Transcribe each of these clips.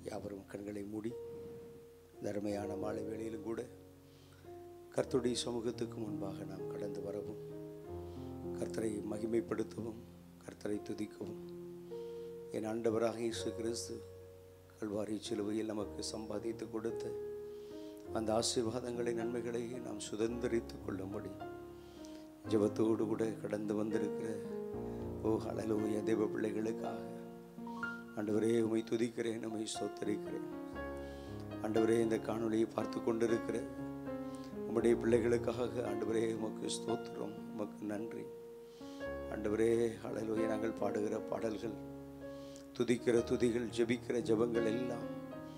யாவரும் கண்களை மூடி தர்மையான மாலை வேளையிலும் கூட கர்த்தருடைய சமூகத்துக்கு முன்பாக நாம் கடந்து வரவும் கர்த்தரை மகிமைப்படுத்தவும் கர்த்தரை துதிக்கவும் என் ஆண்டவராக இயேசு கிறிஸ்து கல்வாரி சிலுவையில் நமக்கு சம்பாதித்து கொடுத்த அந்த ஆசீர்வாதங்களை நன்மைகளை நாம் சுதந்திரித்து கொள்ளும்படி ஜெபத்தோடு கூட கடந்து வந்திருக்கிற ஓ அழலூய தேவ பிள்ளைகளுக்காக ஆண்டவரே உமை துதிக்கிறேன் உமை ஸ்தோத்தரிக்கிறேன் ஆண்டவரே இந்த காணொளியை பார்த்து கொண்டிருக்கிற உம்முடைய பிள்ளைகளுக்காக ஆண்டவரே உமக்கு ஸ்தோத்திரம் உமக்கு நன்றி ஆண்டவரே அழலூய நாங்கள் பாடுகிற பாடல்கள் துதிக்கிற துதிகள் ஜெபிக்கிற ஜெபங்கள் எல்லாம்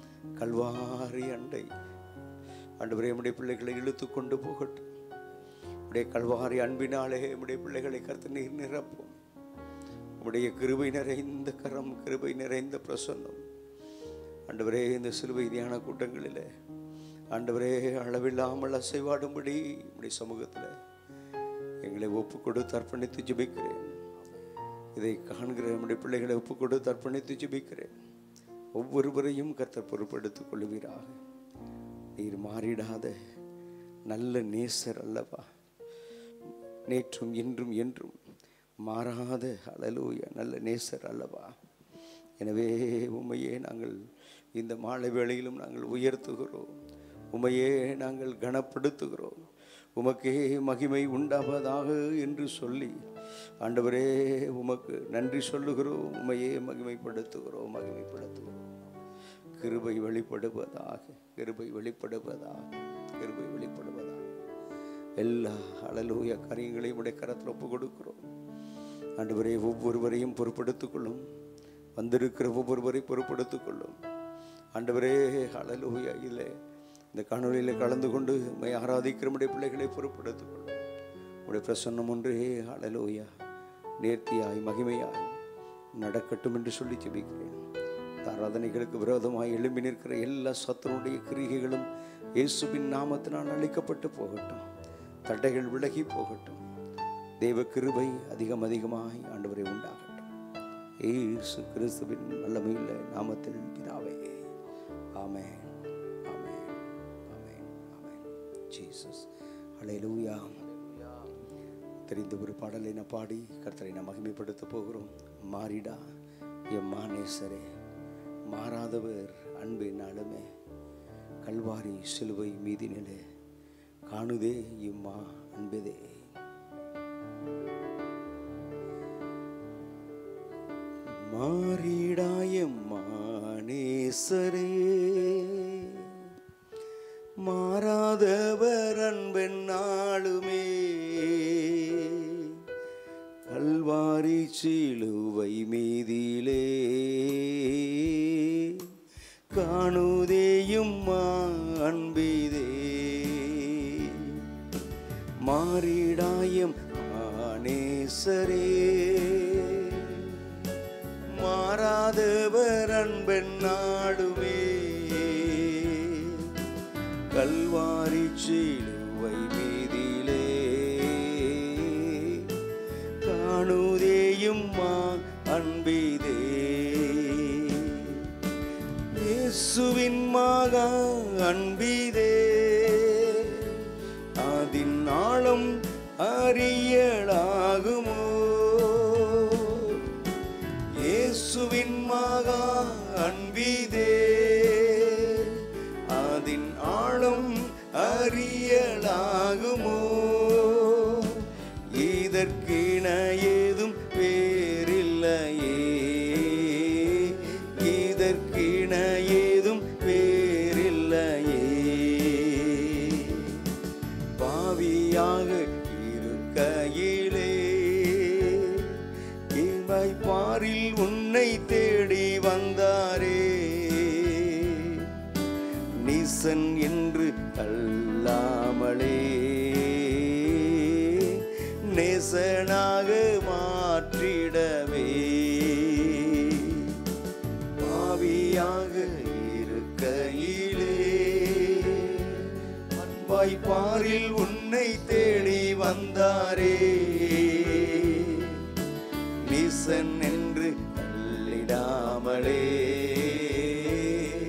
கல்வாரி அண்டை ஆண்டவரே உம்முடைய பிள்ளைகளை இழுத்து கொண்டு போகட்டும் உடைய கல்வாரி அன்பினாலே உம்முடைய பிள்ளைகளை கருத்து நீர் நிரப்பும் உம்முடைய கிருபை நிறைந்த கரம் கிருபை நிறைந்த பிரசன்னம் ஆண்டவரே இந்த சிலுவை தியான கூட்டங்களில் ஆண்டவரே அளவில்லாமல் அசைவாடும்படி உடைய சமூகத்தில் எங்களை ஒப்பு கொடுத்து அர்ப்பணித்து ஜெபிக்கிறேன் இதை காண்கிற நம்முடைய பிள்ளைகளை ஒப்பு கொடுத்து அர்ப்பணித்து ஜெபிக்கிறேன் ஒவ்வொருவரையும் கர்த்தர் பொறுப்படுத்திக் கொள்வீராக நீர் மாறிடாத நல்ல நேசர் அல்லவா நேற்றும் இன்றும் என்றும் மாறாத அழலூய நல்ல நேசர் அல்லவா எனவே உண்மையே நாங்கள் இந்த மாலை வேளையிலும் நாங்கள் உயர்த்துகிறோம் உமையே நாங்கள் கனப்படுத்துகிறோம் உமக்கே மகிமை உண்டாவதாக என்று சொல்லி ஆண்டவரே உமக்கு நன்றி சொல்லுகிறோம் உமையே மகிமைப்படுத்துகிறோம் மகிமைப்படுத்துகிறோம் கிருபை வெளிப்படுவதாக கிருபை வெளிப்படுவதாக கிருபை வெளிப்படுவதாக எல்லா அழலூய காரியங்களையும் உடைய கரத்தில் ஒப்பு கொடுக்கிறோம் ஆண்டவரே ஒவ்வொருவரையும் பொறுப்படுத்திக் கொள்ளும் வந்திருக்கிற ஒவ்வொருவரை பொறுப்படுத்திக் கொள்ளும் ஆண்டவரே அழலூயா இல்லை இந்த காணொலியில் கலந்து கொண்டு உண்மை ஆராதிக்கிறமுடைய பிள்ளைகளை பொறுப்படுத்திக் கொள்ளும் உடைய பிரசன்னம் ஒன்றே அழலூயா நேர்த்தியாய் மகிமையாய் நடக்கட்டும் என்று சொல்லி ஜெபிக்கிறேன் இந்த ஆராதனைகளுக்கு விரோதமாய் எழும்பி நிற்கிற எல்லா சத்தனுடைய கிரிகைகளும் இயேசுவின் நாமத்தினால் அழிக்கப்பட்டு போகட்டும் தடைகள் விலகி போகட்டும் தேவ கிருபை அதிகம் அதிகமாய் ஆண்டவரை உண்டாகட்டும் ஏசு கிறிஸ்துவின் வல்லமையுள்ள நாமத்தில் பிதாவே ஆமென் ஆமென் ஆமென் ஆமென் ஜீசஸ் ஹalleluya தெரிந்த ஒரு பாடலை நான் பாடி கர்த்தரை நான் மகிமைப்படுத்த போகிறோம் மாறிடா என் மானேசரே மாறாதவர் அன்பின் ஆளுமே கல்வாரி சிலுவை மீதினிலே காணுதே இம்மா அன்பதே மாறிடாயம்மானேசரே மாறாதவர் அன்பென்னாளுமே கல்வாரி சிலுவை மீதிலே காணுதேயும் அன்பிதே மாறிடாயம் ஆனேசரே மாறாதவர் அன்பென் நாடுமே கல்வாரி சிலுவை மீதிலே காணுதேயும் அன்பிதே இயேசுவின் மகா அன்பிதே அதின் ஆழம் அறியலாகுமோ இயேசுவின் மகா அன்பிதே அதின் ஆழம் அறியலாகுமோ இதற்கின ஏதும் பேரில்லையே இதற்கின ஏதும் பேரில்லையே பாவியாக இருக்கையிலே இவை பாரில் உன்னை தேடி வந்தாரே நீசன் என்று அல்லாமலே நேசனாக மாற்றிடவே பாவியாக இருக்கையிலே அன்பாய் பாரில் உன்னை தேடி வந்தாரே நீசன் என்று தள்ளிடாமலே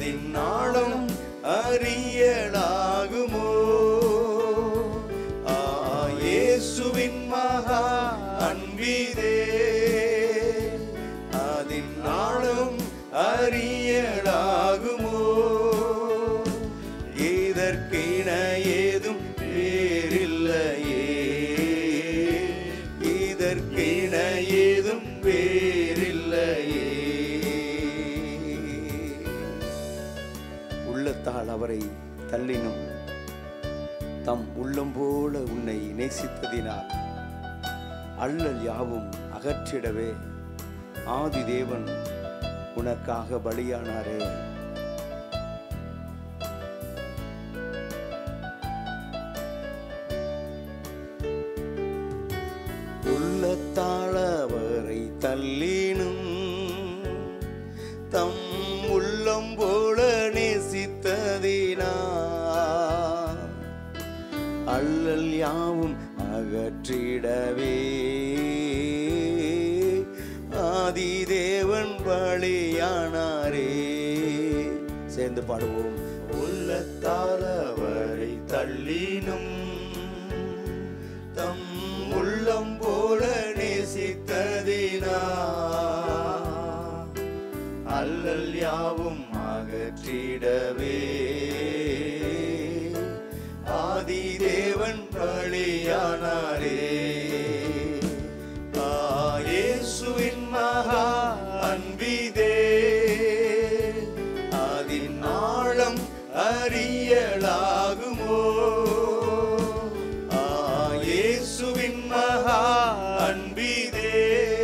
அதின் நாளும் அறியலாகுமோ ஆ, இயேசுவின் மகா அன்பிதே அதின் நாளும் அறியலாகுமோ இதற்கின ஏதும் வேறில்லையே இதற்கின ஏதும் வேறில்லையே உள்ளத்தால் அவரை தள்ளினும் தம் உள்ளம் போல உன்னை நேசித்ததினால் அள்ளல் யாவும் அகற்றிடவே ஆதி தேவன் உனக்காக பலியானாரே உள்ளத்தால் அவரை தள்ளினும் தம் உள்ளம் போல நேசித்ததினா அள்ளல் யாவும் அகற்றிடவே ஆதிதேவன் பலியானாரே சேர்ந்து பாடுவோம் உள்ளத்தால் அவரை தள்ளினும் தம் உள்ளம் போல நேசித்ததினா அல்லல் யாவும் அகற்றிடவே ஆதி தேவன் பலியானாரே ஆயேசுவின் மகா அன்பிதே அதின் ஆழம் அறியலாகுமோ ஆயேசுவின் மகா அன்பிதே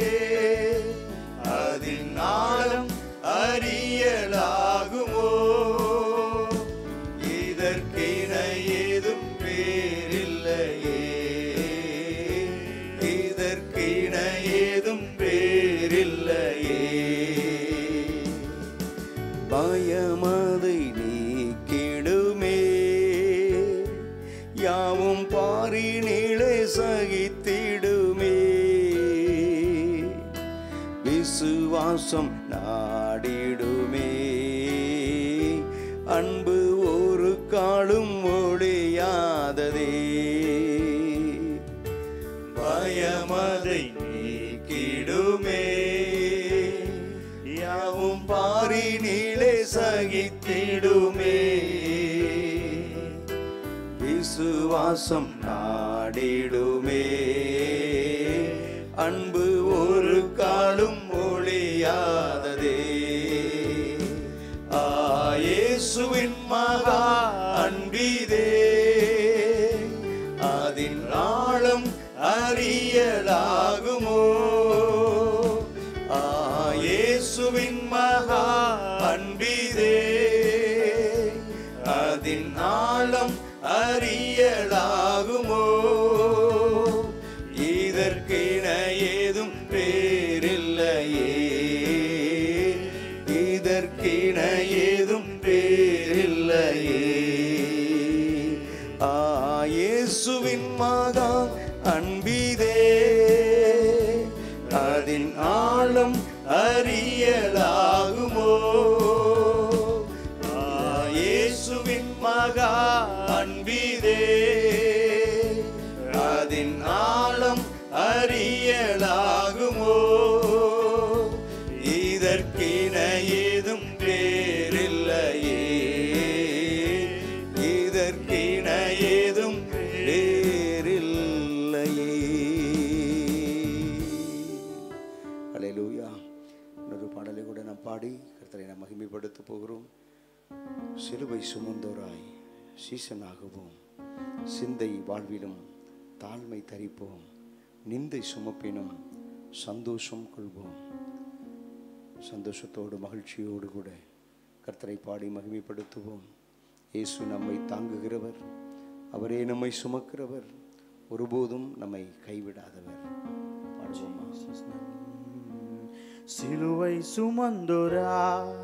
அதின் ஆழம் அறியலாகுமோ இதற்கின ஏதும் பேரில்லையே இதற்கின ஏதும் பேரில்லையே பயமதை நீக்கிடுமே யாவும் பாரினிலே சகித்திடுமே விசுவாசம் நாடிடுமே அன்பு ஒரு காலும் ஒழியாததே பயமதை நீக்கிடுமே யாவும் பாரினிலே சகித்திடுமே விசுவாசம் நாடிடுமே அன்பு ஒரு காலும் ஒழியாததே ஆயேசுவின் மகா அன்பிதே அதின் ஆழம் அறியலாகுமோ ஆயேசுவின் மகா அன்பிதே அதின் ஆழம் அறியலாகுமோ இதற்கின ஏதும் பேரில்லையே இதற்கின ஏதும் பேரில்லையே ஆயேசுவின் மகா அன்பிதே அதின் ஆழம் அறியலாகுமோ இயேசுவின் மகா அன்பிதே அதின் ஆழம் அறியலாகுமோ இதற்கின ஏதும் பேரில்லையே இதற்கின ஏதும் பேரில்லையே அலையலூயா இன்னொரு பாடலை கூட நாம் பாடி கர்த்தரை நாம் மகிமைப்படுத்த போகிறோம் சிலுவை சுமந்தோராய் சீசனாகவும் சிந்தை வாழ்விலும் தாழ்மை தரிப்போம் நிந்தை சுமப்பினும் சந்தோஷம் கொள்வோம் சந்தோஷத்தோடு மகிழ்ச்சியோடு கூட கர்த்தரை பாடி மகிமைப்படுத்துவோம் இயேசு நம்மை தாங்குகிறவர் அவரே நம்மை சுமக்கிறவர் ஒருபோதும் நம்மை கைவிடாதவர் பாடுவோமா சிலுவை சுமந்தோராய்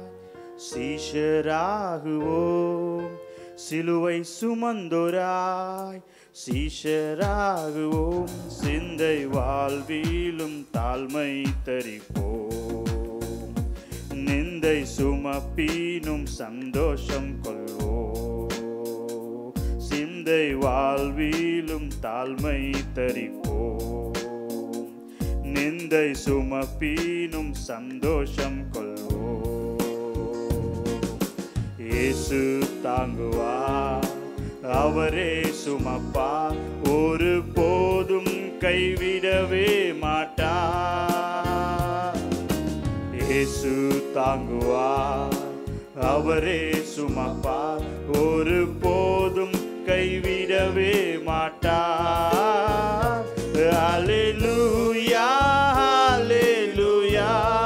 சீஷராகுவோம் சிலுவை சுமந்தோராய் சீஷராகுவோம் சிந்தை வாழ்விலும் தாழ்மை தரிப்போம் நிந்தை சுமப்பீனும் சந்தோஷம் கொள்வோ சிந்தை வாழ்விலும் தாழ்மை தரிப்போம் நிந்தை சுமப்பீனும் சந்தோஷம் கொள்வோம் இயேசு தாங்குவார் அவரே சுமப்பார் ஒரு போதும் கைவிடவே மாட்டார் இயேசு தாங்குவார் அவரே சுமப்பார் ஒரு போதும் கைவிடவே மாட்டார் அல்லேலூயா அல்லேலூயா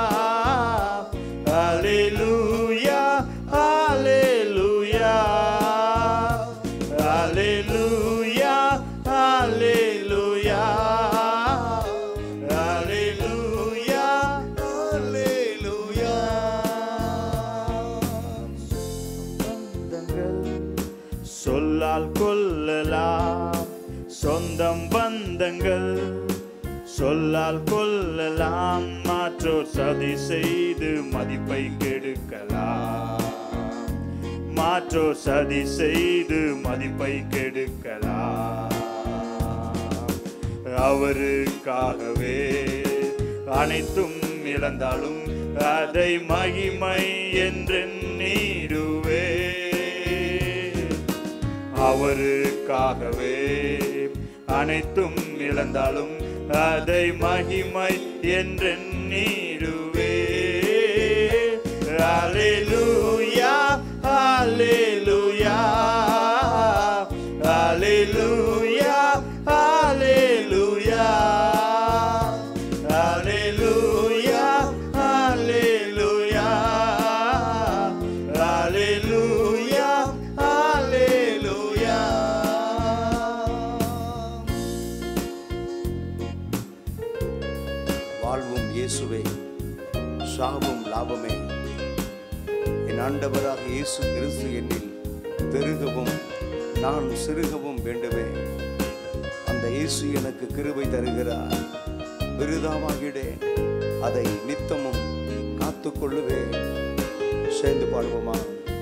அல்லேலூயா அல்லேலூயா அல்லேலூயா அல்லேலூயா அல்லேலூயா அல்லேலூயா பந்தங்கள் சொல்லால் கொல்லலாம் சொந்தம் பந்தங்கள் சொல்லால் கொல்லலாம் மாற்றோர் சதி செய்து மதிப்பை கெடுக்கலாம் மாற்றோர் சதி செய்து மதிப்பை கெடுக்கலாம் அவருக்காகவே அனைத்தும் இழந்தாலும் அதை மகிமை என்றெண்ணீடுவே அவருக்காகவே அனைத்தும் இழந்தாலும் அதை மகிமை என்றெண்ணீடுவே Hallelujah, hallelujah, hallelujah, hallelujah, hallelujah, hallelujah, hallelujah, hallelujah. வாழ்வும் இயேசுவே சாவும் லாபமே என் ஆண்டவராக இயேசு கிறிஸ்து என்னில் பெருகவும் நான் சிறுகவும் வேண்டுமே அந்த இயேசு எனக்கு கிருபை தருகிறார் விருதாவாகிடேன் அதை நித்தமும் காத்துக்கொள்ளுவேன் சேர்ந்து பாடுவோமா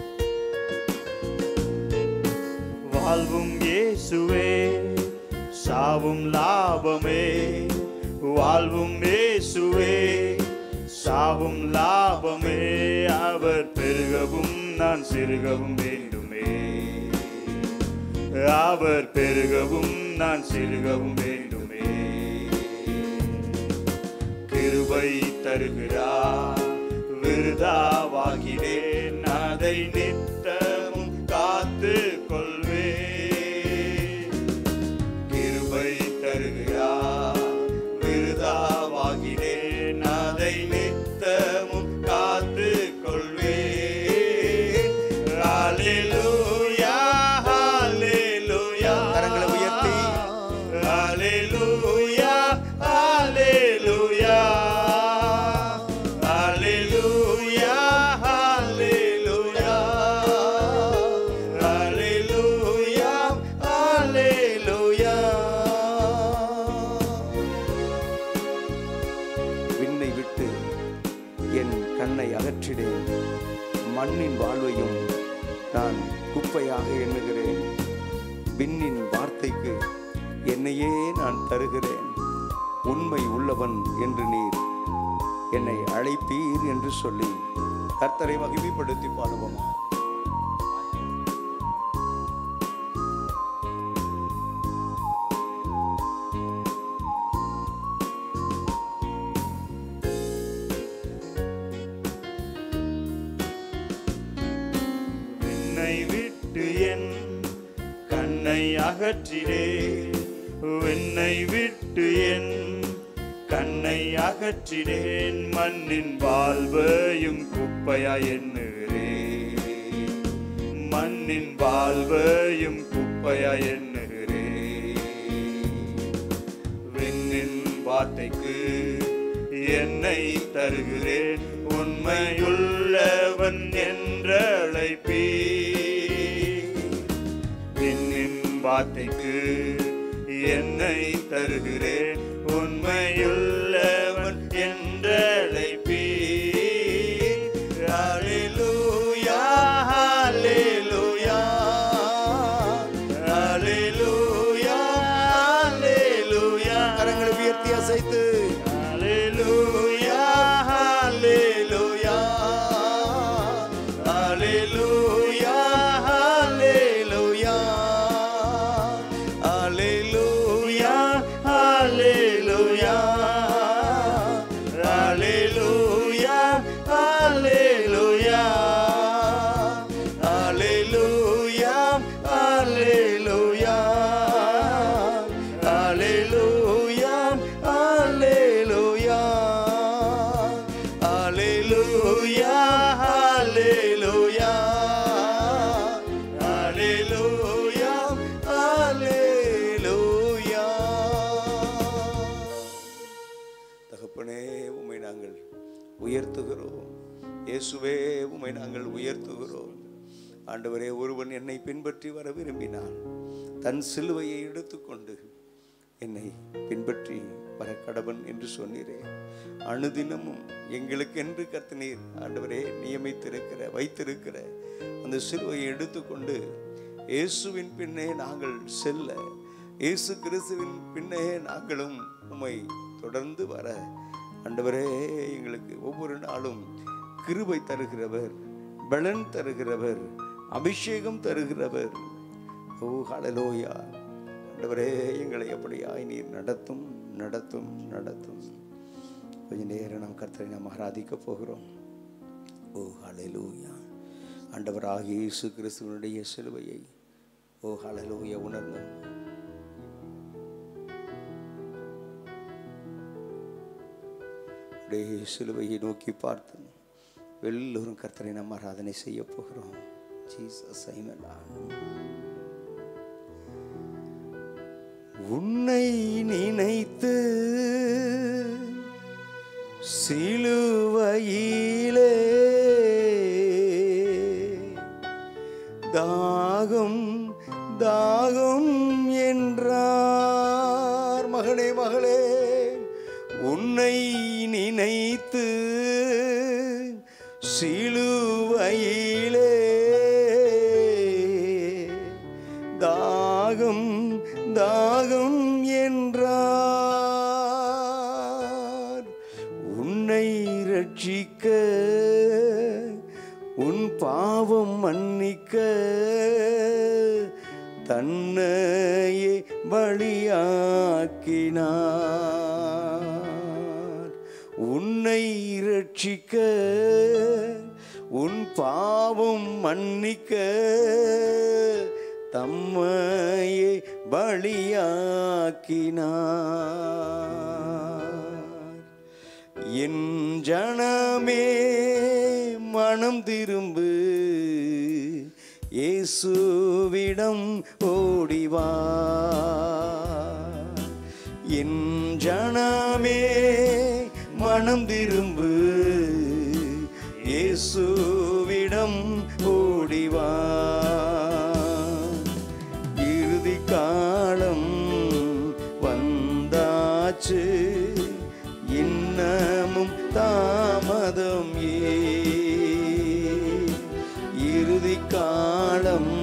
வாழ்வும் இயேசுவே சாவும் லாபமே வாழ்வும் இயேசுவே சாவும் லாபமே அவர் பெருகவும் நான் சிறுகவும் வேண்டுமே அவர் பெருகவும் நான் சிறுகவும் வேண்டுமே கிருபை தருகிறார் விருதாவாகிறேன் அதை நித்தமும் காத்து கொள்வே கிருபை தருகிறார் விருதாவாகிறேன் அதை நித்தமும் காத்து கொள்வே ஹalleluya ஹalleluya கரங்களை உயர்த்தி. ஹalleluya ஹalleluya ஹalleluya ஹalleluya ஹalleluya ஹalleluya விண்ணை விட்டு என் கண்ணை அகற்றிடேன் மண்ணின் வாழ்வையும் நான் குப்பையாக எண்ணுகிறேன் விண்ணின் வார்த்தைக்கு என்னையே நான் தருகிறேன் உண்மை உள்ளவன் என்று நீர் என்னை அழைப்பீர் என்று சொல்லி கர்த்தரை மகிமைப்படுத்தி பாடுவோமா விண்ணை விட்டு என் கண்ணை அகற்றிடே விண்ணை விட்டு என் கண்ணை அகற்றிடேன் மண்ணின் வாழ்வையும் குப்பையா எண்ணுகிறேன் மண்ணின் வாழ்வையும் குப்பையா எண்ணுகிறேன் விண்ணின் வார்த்தைக்கு என்னை தருகிறேன் உண்மையுள்ளவன் என்றழைப்பீ விண்ணின் வார்த்தைக்கு என்னை தருகிறேன் உண்மையுள்ளவன் என்றழைப்பீ அல்லேலூயா அல்லேலூயா அல்லேலூயா அல்லேலூயா அல்லேலூயா அல்லேலூயா அல்லேலூயா அல்லேலூயா தகப்பனே உம்மை நாங்கள் உயர்த்துகிறோம் இயேசுவே உம்மை நாங்கள் உயர்த்துகிறோம் ஆண்டவரே ஒருவன் என்னை பின்பற்றி வர விரும்பினான் தன் சிலுவையை எடுத்துக்கொண்டு என்னை பின்பற்றி வர கடவன் என்று சொன்னீரே அனுதினமும் எங்களுக்கென்று கர்த்தனீர் ஆண்டவரே நியமித்திருக்கிற வைத்திருக்கிற அந்த சிலுவையை எடுத்துக்கொண்டு இயேசுவின் பின்னே நாங்கள் செல்ல இயேசு கிறிஸ்துவின் பின்னே நாங்களும் உம்மை தொடர்ந்து வர ஆண்டவரே எங்களுக்கு ஒவ்வொரு நாளும் கிருபை தருகிறவர் பலன் தருகிறவர் அபிஷேகம் தருகிறவர் ஓ ஹalleluya ஆண்டவரே எங்களை அப்படியாய் நீர் நடத்தும் நடத்தும் நடத்தும் கொஞ்ச நேரம் நாம் கர்த்தரை நாம் ஆராதிக்க போகிறோம் ஓ ஹalleluya ஆண்டவராகிய இயேசு கிறிஸ்துவனுடைய சிலுவையை ஓ ஹalleluya உணர்ந்தோம் அப்படியே சிலுவையை நோக்கி பார்த்து எல்லோரும் கர்த்தரை நாம் ஆராதனை செய்ய போகிறோம் ஜீசஸ் உன்னை நினைத்து சிலுவையிலே தாகம் தாகம் என்றார் மகனே மகளே உன்னை நினைத்து சிலுவையிலே தாகம் தாகம் என்றார் உன்னை ரட்சிக்க உன் பாவம் மன்னிக்க தன்னையே பலியாக்கினார் உன்னை ரட்சிக்க உன் பாவம் மன்னிக்க தம்மையே பலியாக்கினார் என் ஜனமே மனம் திரும்பு இயேசுவிடம் ஓடிவா என் ஜனமே மனம் திரும்பு இயேசுவிடம் ஓடிவா இறுதி காலம் வந்தாச்சு இன்னமும் தாமதம் ஏ இறுதி காலம்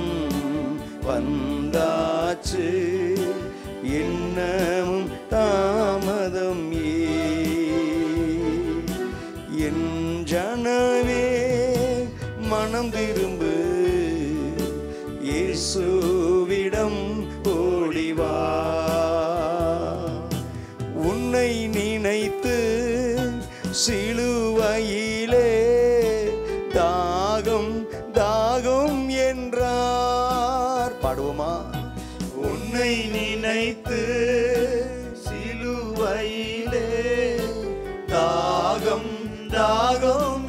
வந்தாச்சு இன்னமும் தாமதம் ஏ என் ஜனவே மனம் திரும்பு இயேசுவிடம் ஓடிவா உன்னை நினைத்து சிலுவையிலே தாகம் தாகம் என்றார் பாடுவோமா உன்னை நினைத்து சிலுவையிலே தாகம் தாகம்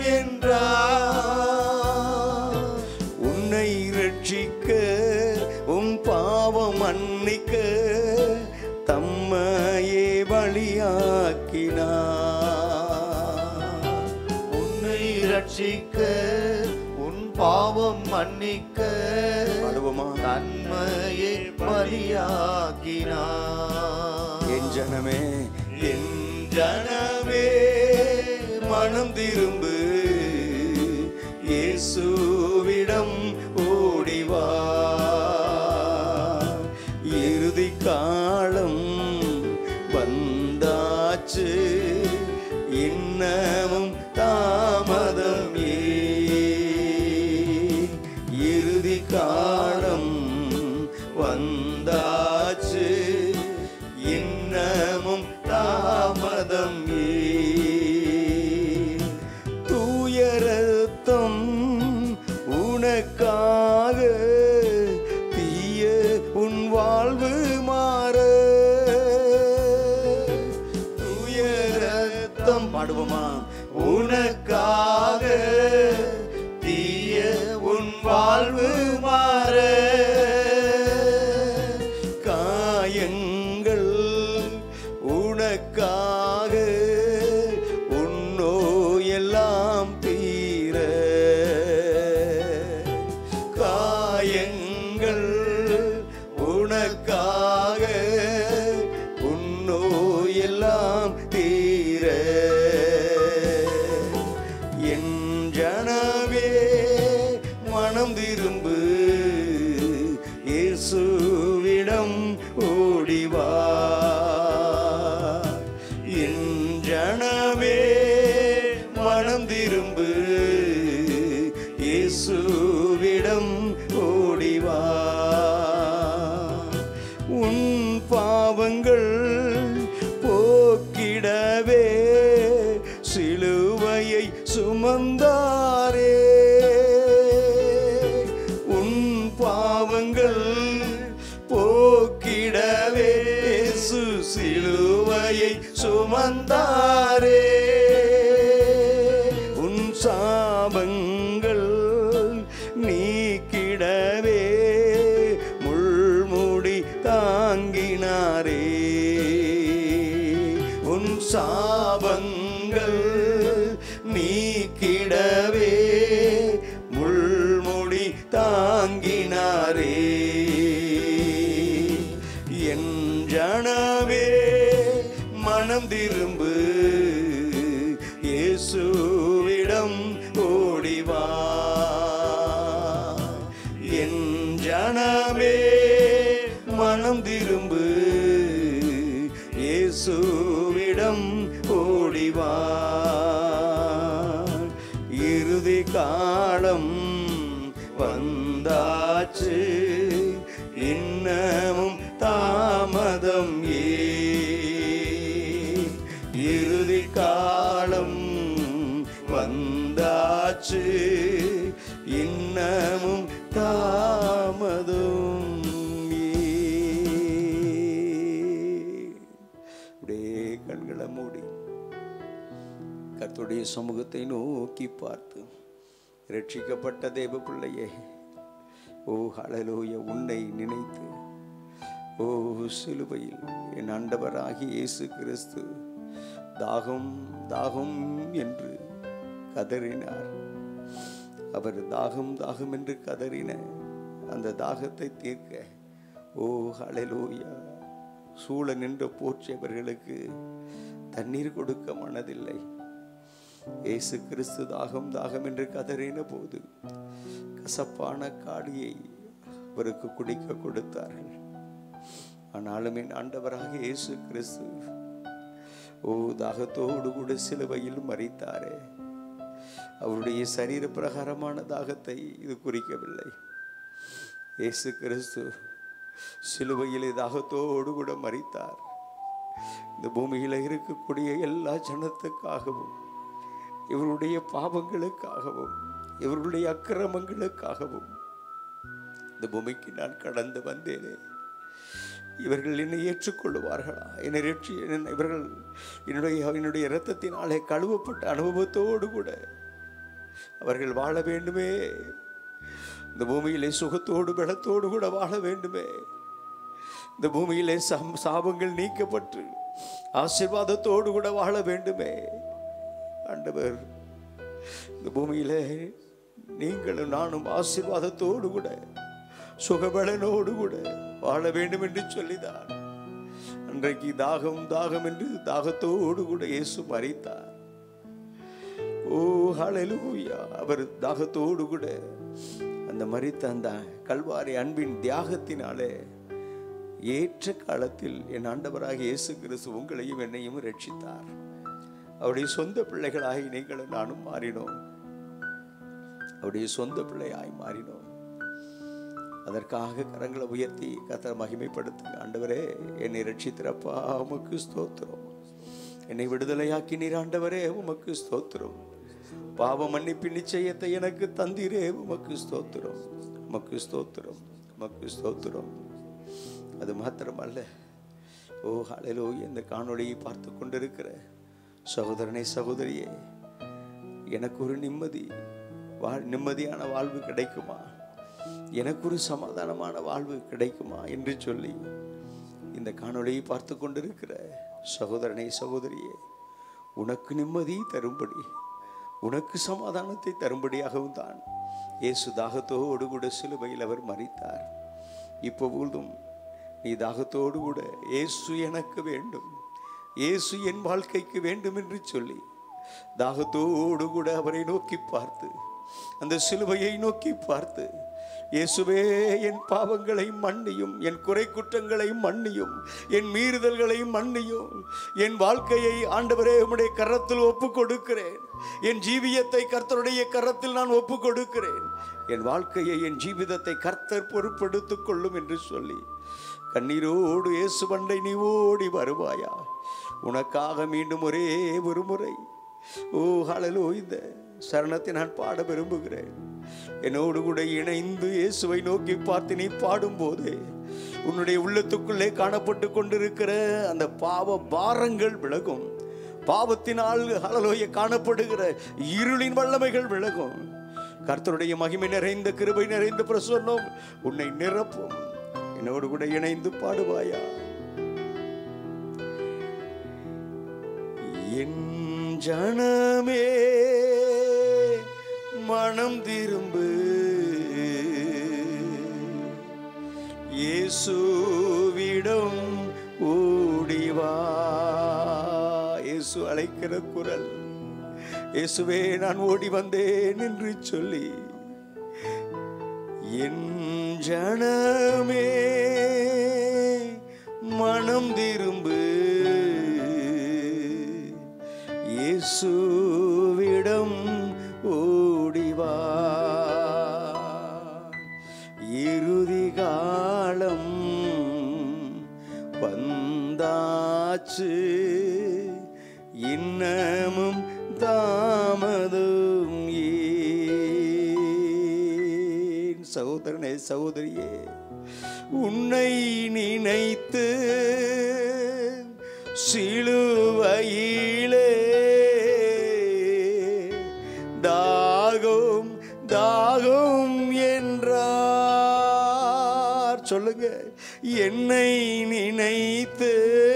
என்றார் உன்னை ரட்சிக்க உன் பாவம் மன்னிக்க தம்மையே பலியாக்கினார் உன்னை ரட்சிக்க உன் பாவம் மன்னிக்க பாடுவோமா நன்மையை பலியாக்கினார் என் ஜனமே என் ஜனமே மனம் திரும்பு இயேசுவிடம் ஓடிவா இறுதி காலம் வந்தாச்சு இன்னமும் தாமதம் ஏன் இறுதி காலம் வந்தாச்சு இன்னமும் தாமதம் ஏன் தூய ரத்தம் உனக்காக பாடுவோமா உனக்காக தீய உன் வாழ்வு மாற காயங்கள் உனக்காக உன்னோயெல்லாம் தீர காயங்கள் உனக்காக உன்னோயெல்லாம் தீர என் ஜனமே மனம் திரும்பு இயேசுவிடம் ஓடிவா என் ஜனமே மனம் திரும்பு இயேசுவிடம் ஓடிவா உன் பாவங்கள் போக்கிடவே சிலுவையை சுமந்தாரே உன் பாவங்கள் போக்கிடவே இயேசு சிலுவையை சுமந்தாரே உன் சாபங்கள் நீக்கிடவே முள்முடி தாங்கினாரே உன் சாபங்கள் நீக்கிடவே முள்முடி தாங்கினாரே என் ஜனவே மனம் திரும்பு இயேசுவிடம் ஓடிவா என் ஜனமே மனம் திரும்பு இயேசுவிடம் ஓடிவா இறுதி காலம் வந்தாச்சு இன்னமும் தாமதம் ஏன் இறுதி காலம் வந்தாச்சு இன்னமும் தாமதம் ஏன்? அப்படியே கண்களை மூடி கர்த்தருடைய சமூகத்தை நோக்கி பார்த்து ரட்சிக்கப்பட்ட தேவ பிள்ளையே ஓ ஹalleluya உன்னை நினைத்து ஓ சிலுவையில் என் ஆண்டவராகிய இயேசு கிறிஸ்து தாகம் தாகம் என்று கதறினார் அவர் தாகம் தாகம் என்று கதறின அந்த தாகத்தை தீர்க்க ஓ ஹalleluya சூழ நின்று போற்றியவர்களுக்கு தண்ணீர் கொடுக்க மனதில்லை இயேசு கிறிஸ்து தாகம் தாகம் என்று கதறின போது கசப்பான காடியை அவருக்கு குடிக்க கொடுத்தார்கள் ஆனாலும் என் ஆண்டவராக இயேசு கிறிஸ்து ஓ தாகத்தோடு கூட சிலுவையில் மறித்தாரே அவருடைய சரீர பிரகாரமான தாகத்தை இது குறிக்கவில்லை இயேசு கிறிஸ்து சிலுவையிலே தாகத்தோடு கூட மறித்தார் இந்த பூமியில இருக்கக்கூடிய எல்லா ஜனத்துக்காகவும் இவருடைய பாவங்களுக்காகவும் இவருடைய அக்கிரமங்களுக்காகவும் இந்த பூமிக்கு நான் கடந்து வந்தேனே இவர்கள் என்னை ஏற்றுக்கொள்ளுவார்களா என்னை ரட்சி என்னை- இவர்கள் என்னுடைய என்னுடைய இரத்தத்தினாலே கழுவப்பட்ட அனுபவத்தோடு கூட அவர்கள் வாழ வேண்டுமே இந்த பூமியிலே சுகத்தோடு பலத்தோடு கூட வாழ வேண்டுமே இந்த பூமியிலே சம்- சாபங்கள் நீக்கப்பட்டு ஆசீர்வாதத்தோடு கூட வாழ வேண்டுமே ஆண்டவர் இந்த பூமியிலே நீங்களும் நானும் ஆசீர்வாதத்தோடு கூட சுகபலனோடு கூட வாழ வேண்டும் என்று சொல்லிதான் அன்றைக்கு தாகம் தாகம் என்று தாகத்தோடு கூட இயேசு மறித்தார் ஓ ஹalleluya அவர் தாகத்தோடு கூட அந்த மரித்த அந்த கல்வாரி அன்பின் தியாகத்தினாலே ஏற்ற காலத்தில் என் ஆண்டவராக இயேசு கிறிஸ்து உங்களையும் என்னையும் ரட்சித்தார் அவருடைய சொந்த பிள்ளைகளாகி நீங்களும் நானும் மாறினோம் அவருடைய சொந்த பிள்ளையாய் மாறினோம் அதற்காக கரங்களை உயர்த்தி கத்தர் மகிமைப்படுத்துங்க ஆண்டவரே என்னை ரட்சித்திரப்பா உமக்கு ஸ்தோத்திரம் என்னை விடுதலையாக்கி நீர் ஆண்டவரே உமக்கு ஸ்தோத்திரம் பாவ மன்னிப்பின் நிச்சயத்தை எனக்கு தந்தீரே உமக்கு ஸ்தோத்திரம் உமக்கு ஸ்தோத்திரம் உமக்கு ஸ்தோத்திரம் அது மாத்திரமல்ல ஓ ஹalleluya இந்த காணொளியை பார்த்து கொண்டிருக்கிற சகோதரனே சகோதரியே எனக்கு ஒரு நிம்மதி வாழ் நிம்மதியான வாழ்வு கிடைக்குமா எனக்கு ஒரு சமாதானமான வாழ்வு கிடைக்குமா என்று சொல்லி இந்த காணொளியை பார்த்து கொண்டிருக்கிற சகோதரனே சகோதரியே உனக்கு நிம்மதி தரும்படி உனக்கு சமாதானத்தை தரும்படியாகவும் தான் இயேசு தாகத்தோடு கூட சிலுவையில் அவர் மறித்தார் இப்பொழுதும் நீ தாகத்தோடு கூட இயேசு எனக்கு வேண்டும் இயேசு என் வாழ்க்கைக்கு வேண்டும் என்று சொல்லி தாகத்தோடு கூட அவரை நோக்கி பார்த்து அந்த சிலுவையை நோக்கி பார்த்து இயேசுவே என் பாவங்களை மன்னியும் என் குறை குற்றங்களை மன்னியும் என் மீறுதல்களை மன்னியும் என் வாழ்க்கையை ஆண்டவரே உம்முடைய கரத்தில் ஒப்பு கொடுக்கிறேன் என் ஜீவியத்தை கர்த்தருடைய கரத்தில் நான் ஒப்பு கொடுக்கிறேன் என் வாழ்க்கையை என் ஜீவிதத்தை கர்த்தர் பொறுப்படுத்திக் கொள்ளும் என்று சொல்லி கண்ணீரோடு இயேசு பண்டை நீ ஓடி வருவாயா உனக்காக மீண்டும் ஒரே ஒரு முறை ஓ ஹalleluya இந்த சரணத்தை நான் பாட விரும்புகிறேன் என்னோடு கூட இணைந்து இயேசுவை நோக்கி பார்த்து நீ பாடும்போது உன்னுடைய உள்ளத்துக்குள்ளே காணப்பட்டு கொண்டிருக்கிற அந்த பாவ பாரங்கள் விலகும் பாவத்தினால் ஹalleluya காணப்படுகிற இருளின் வல்லமைகள் விலகும் கர்த்தருடைய மகிமை நிறைந்த கிருபை நிறைந்த பிரசன்னம் உன்னை நிரப்பும் என்னோடு கூட இணைந்து பாடுவாயா என் ஜனமே மனம் திரும்பு இயேசுவிடம் ஓடிவா இயேசு அழைக்கிற குரல் இயேசுவே நான் ஓடி வந்தேன் என்று சொல்லி என் ஜனமே மனம் திரும்பு இயேசுவிடம் ஓடிவா இறுதி காலம் வந்தாச்சு இன்னமும் தாமதம் ஏன் சகோதரனே சகோதரியே உன்னை நினைத்து சிலுவையிலே தாகம் தாகம் என்றார் சொல்லுங்க என்னை நினைத்து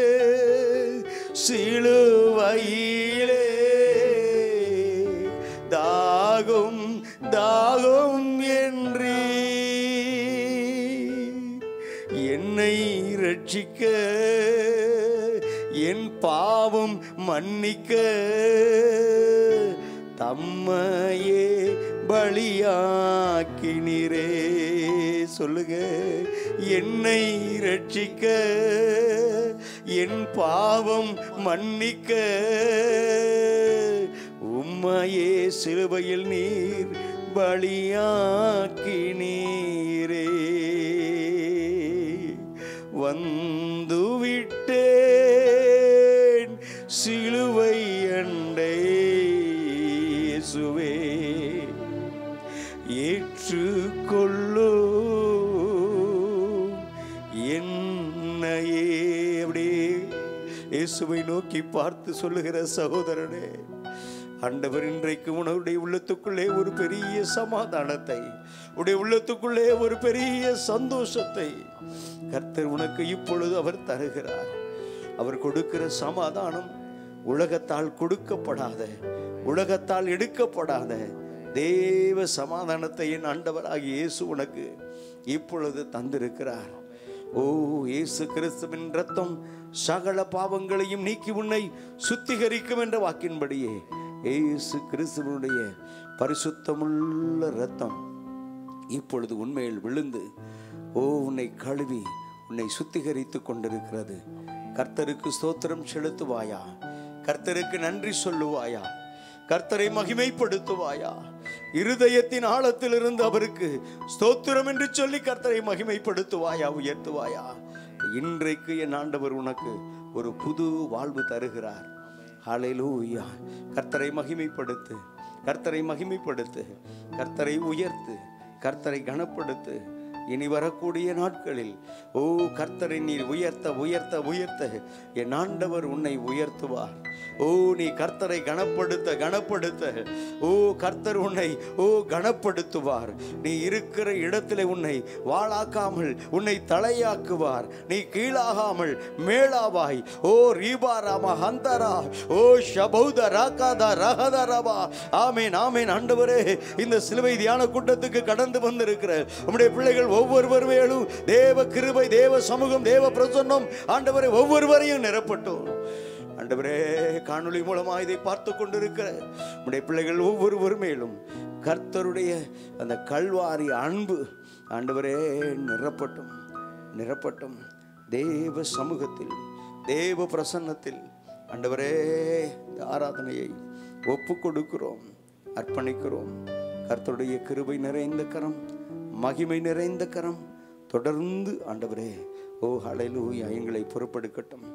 சிலுவையிலே தாகம் தாகம் என்றீ என்னை ரட்சிக்க என் பாவம் மன்னிக்க தம்மையே பலியாக்கினீரே சொல்லுங்க என்னை ரட்சிக்க என் பாவம் மன்னிக்க உம்மையே சிலுவையில் நீர் பலியாக்கினீரே வந்துவிட்டேன் சிலுவை அண்டை இயேசுவே ஏற்றுக்கொள்ளு என்னையே அப்படியே இயேசுவை நோக்கி பார்த்து சொல்லுகிற சகோதரனே ஆண்டவர் இன்றைக்கு உன்னுடைய உள்ளத்துக்குள்ளே ஒரு பெரிய சமாதானத்தை உடைய உள்ளத்துக்குள்ளே ஒரு பெரிய சந்தோஷத்தை கர்த்தர் உனக்கு இப்பொழுது அவர் தருகிறார் அவர் கொடுக்கிற சமாதானம் உலகத்தால் கொடுக்கப்படாத உலகத்தால் எடுக்கப்படாத தேவ சமாதானத்தை என் ஆண்டவராகிய இயேசு உனக்கு இப்பொழுது தந்திருக்கிறார் ஓ இயேசு கிறிஸ்துவின் ரத்தம் சகல பாவங்களையும் நீக்கி உன்னை சுத்திகரிக்கும் என்ற வாக்கின்படியே இயேசு கிறிஸ்துவனுடைய பரிசுத்தமுள்ள ரத்தம் இப்பொழுது உண்மையில் விழுந்து ஓ உன்னை கழுவி உன்னை சுத்திகரித்து கொண்டிருக்கிறது கர்த்தருக்கு ஸ்தோத்திரம் செலுத்துவாயா கர்த்தருக்கு நன்றி சொல்லுவாயா கர்த்தரை மகிமைப்படுத்துவாயா இருதயத்தின் ஆழத்திலிருந்து அவருக்கு ஸ்தோத்திரம் என்று சொல்லி கர்த்தரை மகிமைப்படுத்துவாயா உயர்த்துவாயா இன்றைக்கு என் ஆண்டவர் உனக்கு ஒரு புது வாழ்வு தருகிறார் ஹalleluya கர்த்தரை மகிமைப்படுத்து கர்த்தரை மகிமைப்படுத்து கர்த்தரை உயர்த்து கர்த்தரை கனப்படுத்து இனி வரக்கூடிய நாட்களில் ஓ கர்த்தரை நீர் உயர்த்த உயர்த்த உயர்த்த என் ஆண்டவர் உன்னை உயர்த்துவார் ஓ நீ கர்த்தரை கனப்படுத்த கனப்படுத்த ஓ கர்த்தர் உன்னை ஓ கனப்படுத்துவார் நீ இருக்கிற இடத்திலே உன்னை வாளாக்காமல் உன்னை தலையாக்குவார் நீ கீழாகாமல் மேலாவாய் ஓ ரீபா ராமா ஹந்தரா ஓ ஷபௌத ராகாதா ரகதரபா ஆமேன் ஆமேன் ஆண்டவரே இந்த சிலுவை தியான கூட்டத்துக்கு கடந்து வந்திருக்கிற உம்முடைய பிள்ளைகள் ஒவ்வொருவர் மேலும் தேவ கிருபை தேவ சமூகம் தேவ பிரசன்னம் ஆண்டவரை ஒவ்வொருவரையும் நிரப்பட்டும் ஆண்டவரே காணொளி மூலமாக இதை பார்த்து கொண்டிருக்கிற உடைய பிள்ளைகள் ஒவ்வொருவர் மேலும் கர்த்தருடைய அந்த கல்வாரி அன்பு ஆண்டவரே நிரப்பட்டும் நிரப்பட்டும் தேவ சமூகத்தில் தேவ பிரசன்னத்தில் ஆண்டவரே இந்த ஆராதனையை ஒப்பு கொடுக்கிறோம் அர்ப்பணிக்கிறோம் கர்த்தருடைய கிருபை நிறைந்த கரம் மகிமை நிறைந்த கரம் தொடர்ந்து ஆண்டவரே ஓ ஹalleluya எங்களை பொறுப்பெடுக்கட்டும்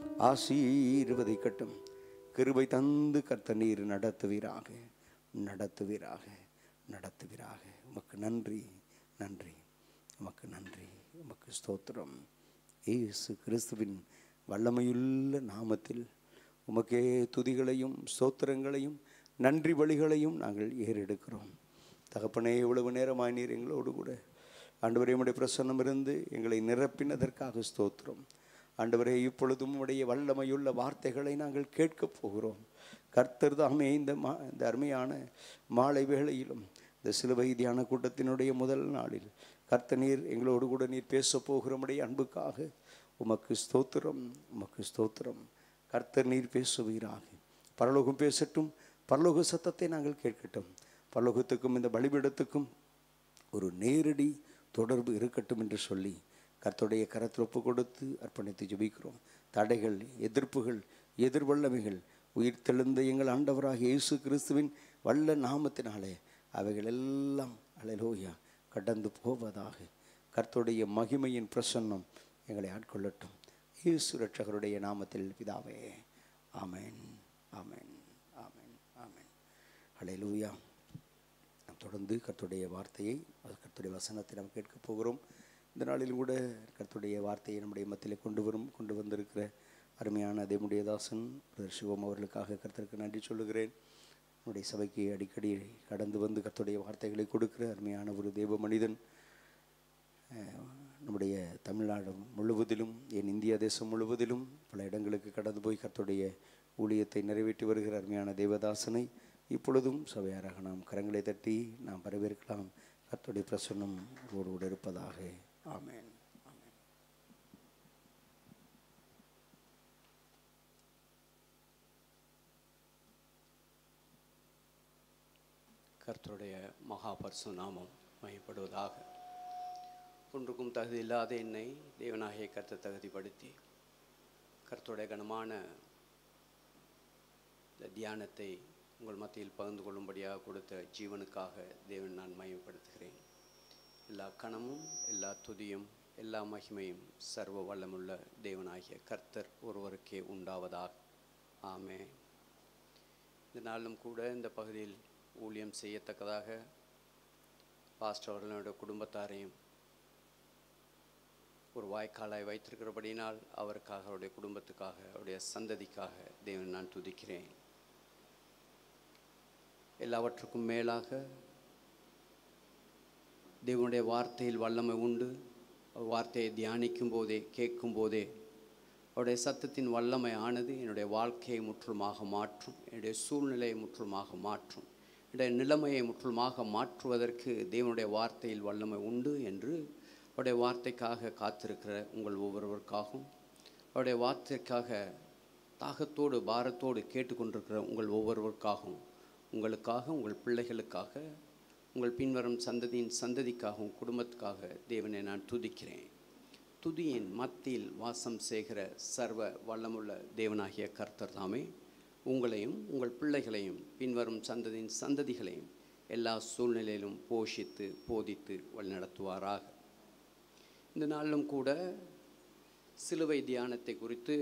ஆசீர்வதிக்கட்டும் கிருபை தந்து கர்த்த நீர் நடத்துவீராக நடத்துவீராக நடத்துவீராக உமக்கு நன்றி நன்றி உமக்கு நன்றி உமக்கு ஸ்தோத்திரம் இயேசு கிறிஸ்துவின் வல்லமையுள்ள நாமத்தில் உமக்கே துதிகளையும் ஸ்தோத்திரங்களையும் நன்றி வழிகளையும் நாங்கள் ஏறெடுக்கிறோம் தகப்பனே இவ்வளவு நேரமாய் நீர் எங்களோடு கூட ஆண்டவரே உம்முடைய பிரசன்னம் இருந்து எங்களை நிரப்பினதற்காக ஸ்தோத்திரம் ஆண்டவரே இப்பொழுதும் உடைய வல்லமையுள்ள வார்த்தைகளை நாங்கள் கேட்கப் போகிறோம் கர்த்தர் தாமே இந்த மா இந்த அருமையான மாலை வேளையிலும் இந்த சிலுவை தியான கூட்டத்தினுடைய முதல் நாளில் கர்த்த நீர் எங்களோடு கூட நீர் பேசப் போகிறோமுடைய அன்புக்காக உமக்கு ஸ்தோத்திரம் உமக்கு ஸ்தோத்திரம் கர்த்தர் நீர் பேசுவீராக பரலோகம் பேசட்டும் பரலோக சத்தத்தை நாங்கள் கேட்கட்டும் பரலோகத்துக்கும் இந்த பலிபீடத்துக்கும் ஒரு நேரடி தொடர்பு இருக்கட்டும் என்று சொல்லி கர்த்தருடைய கரத்தில் ஒப்பு கொடுத்து அர்ப்பணித்து ஜெபிக்கிறோம் தடைகள் எதிர்ப்புகள் எதிர்வல்லமைகள் உயிர் தெழுந்த எங்கள் ஆண்டவராக இயேசு கிறிஸ்துவின் வல்ல நாமத்தினாலே அவைகள் எல்லாம் அலைலோயா கடந்து போவதாக கர்த்தருடைய மகிமையின் பிரசன்னம் எங்களை ஆட்கொள்ளட்டும் இயேசு ரட்சகருடைய நாமத்தில் பிதாவே ஆமென் ஆமென் ஆமென் ஆமென் அலைலூயா நாம் தொடர்ந்து கர்த்தருடைய வார்த்தையை அது கர்த்தருடைய வசனத்தை நாம் கேட்கப் போகிறோம் இந்த நாளில் கூட கர்த்தருடைய வார்த்தையை நம்முடைய மத்தியில் கொண்டு வரும் கொண்டு வந்திருக்கிற அருமையான தேவனுடைய தாசன் பிரதர் சிவம் அவர்களுக்காக கர்த்தருக்கு நன்றி சொல்லுகிறேன் நம்முடைய சபைக்கு அடிக்கடி கடந்து வந்து கர்த்தருடைய வார்த்தைகளை கொடுக்கிற அருமையான ஒரு தேவ மனிதன் அஹ், நம்முடைய தமிழ்நாடு முழுவதிலும் என் இந்திய தேசம் முழுவதிலும் பல இடங்களுக்கு கடந்து போய் கர்த்தருடைய ஊழியத்தை நிறைவேற்றி வருகிற அருமையான தேவதாசனை இப்பொழுதும் சபையாராக நாம் கரங்களை தட்டி நாம் வரவேற்கலாம் கர்த்தருடைய பிரசன்னம் ஒரு கூட இருப்பதாக ஆமென் ஆமென் கர்த்தருடைய மகாபரிசு நாமம் மையப்படுவதாக ஒன்றுக்கும் தகுதி இல்லாத என்னை தேவனாகிய கர்த்தர் தகுதிப்படுத்தி கர்த்தருடைய கனமான இந்த தியானத்தை உங்கள் மத்தியில் பகிர்ந்து கொள்ளும்படியாக கொடுத்த ஜீவனுக்காக தேவன் நான் மையப்படுத்துகிறேன் எல்லா கணமும் எல்லா துதியும் எல்லா மகிமையும் சர்வ வல்லமுள்ள தேவனாகிய கர்த்தர் ஒருவருக்கே உண்டாவதாக ஆமே இந்த நாளும் கூட இந்த பகுதியில் ஊழியம் செய்யத்தக்கதாக பாஸ்டர் அவர்களோட குடும்பத்தாரையும் ஒரு வாய்க்காலாய் வைத்திருக்கிறபடினால் அவருக்காக அவருடைய குடும்பத்துக்காக அவருடைய சந்ததிக்காக தேவன் நான் துதிக்கிறேன் எல்லாவற்றுக்கும் மேலாக தேவனுடைய வார்த்தையில் வல்லமை உண்டு அவர் வார்த்தையை தியானிக்கும் போதே கேட்கும் போதே அவருடைய சத்தத்தின் வல்லமை ஆனது என்னுடைய வாழ்க்கையை முற்றிலுமாக மாற்றும் என்னுடைய சூழ்நிலையை முற்றிலுமாக மாற்றும் என்னுடைய நிலைமையை முற்றிலுமாக மாற்றுவதற்கு தேவனுடைய வார்த்தையில் வல்லமை உண்டு என்று அவருடைய வார்த்தைக்காக காத்திருக்கிற உங்கள் ஒவ்வொருவருக்காகவும் அவருடைய வார்த்தைக்காக தாகத்தோடு பாரத்தோடு கேட்டுக்கொண்டிருக்கிற உங்கள் ஒவ்வொருவருக்காகவும் உங்களுக்காக உங்கள் பிள்ளைகளுக்காக உங்கள் பின்வரும் சந்ததியின் சந்ததிக்காகவும் குடும்பத்துக்காக தேவனை நான் துதிக்கிறேன் துதியின் மத்தியில் வாசம் செய்கிற சர்வ வல்லமுள்ள தேவனாகிய கர்த்தர் தாமே உங்களையும் உங்கள் பிள்ளைகளையும் பின்வரும் சந்ததியின் சந்ததிகளையும் எல்லா சூழ்நிலையிலும் போஷித்து போதித்து வழிநடத்துவாராக இந்த நாளிலும் கூட சிலுவை தியானத்தை குறித்து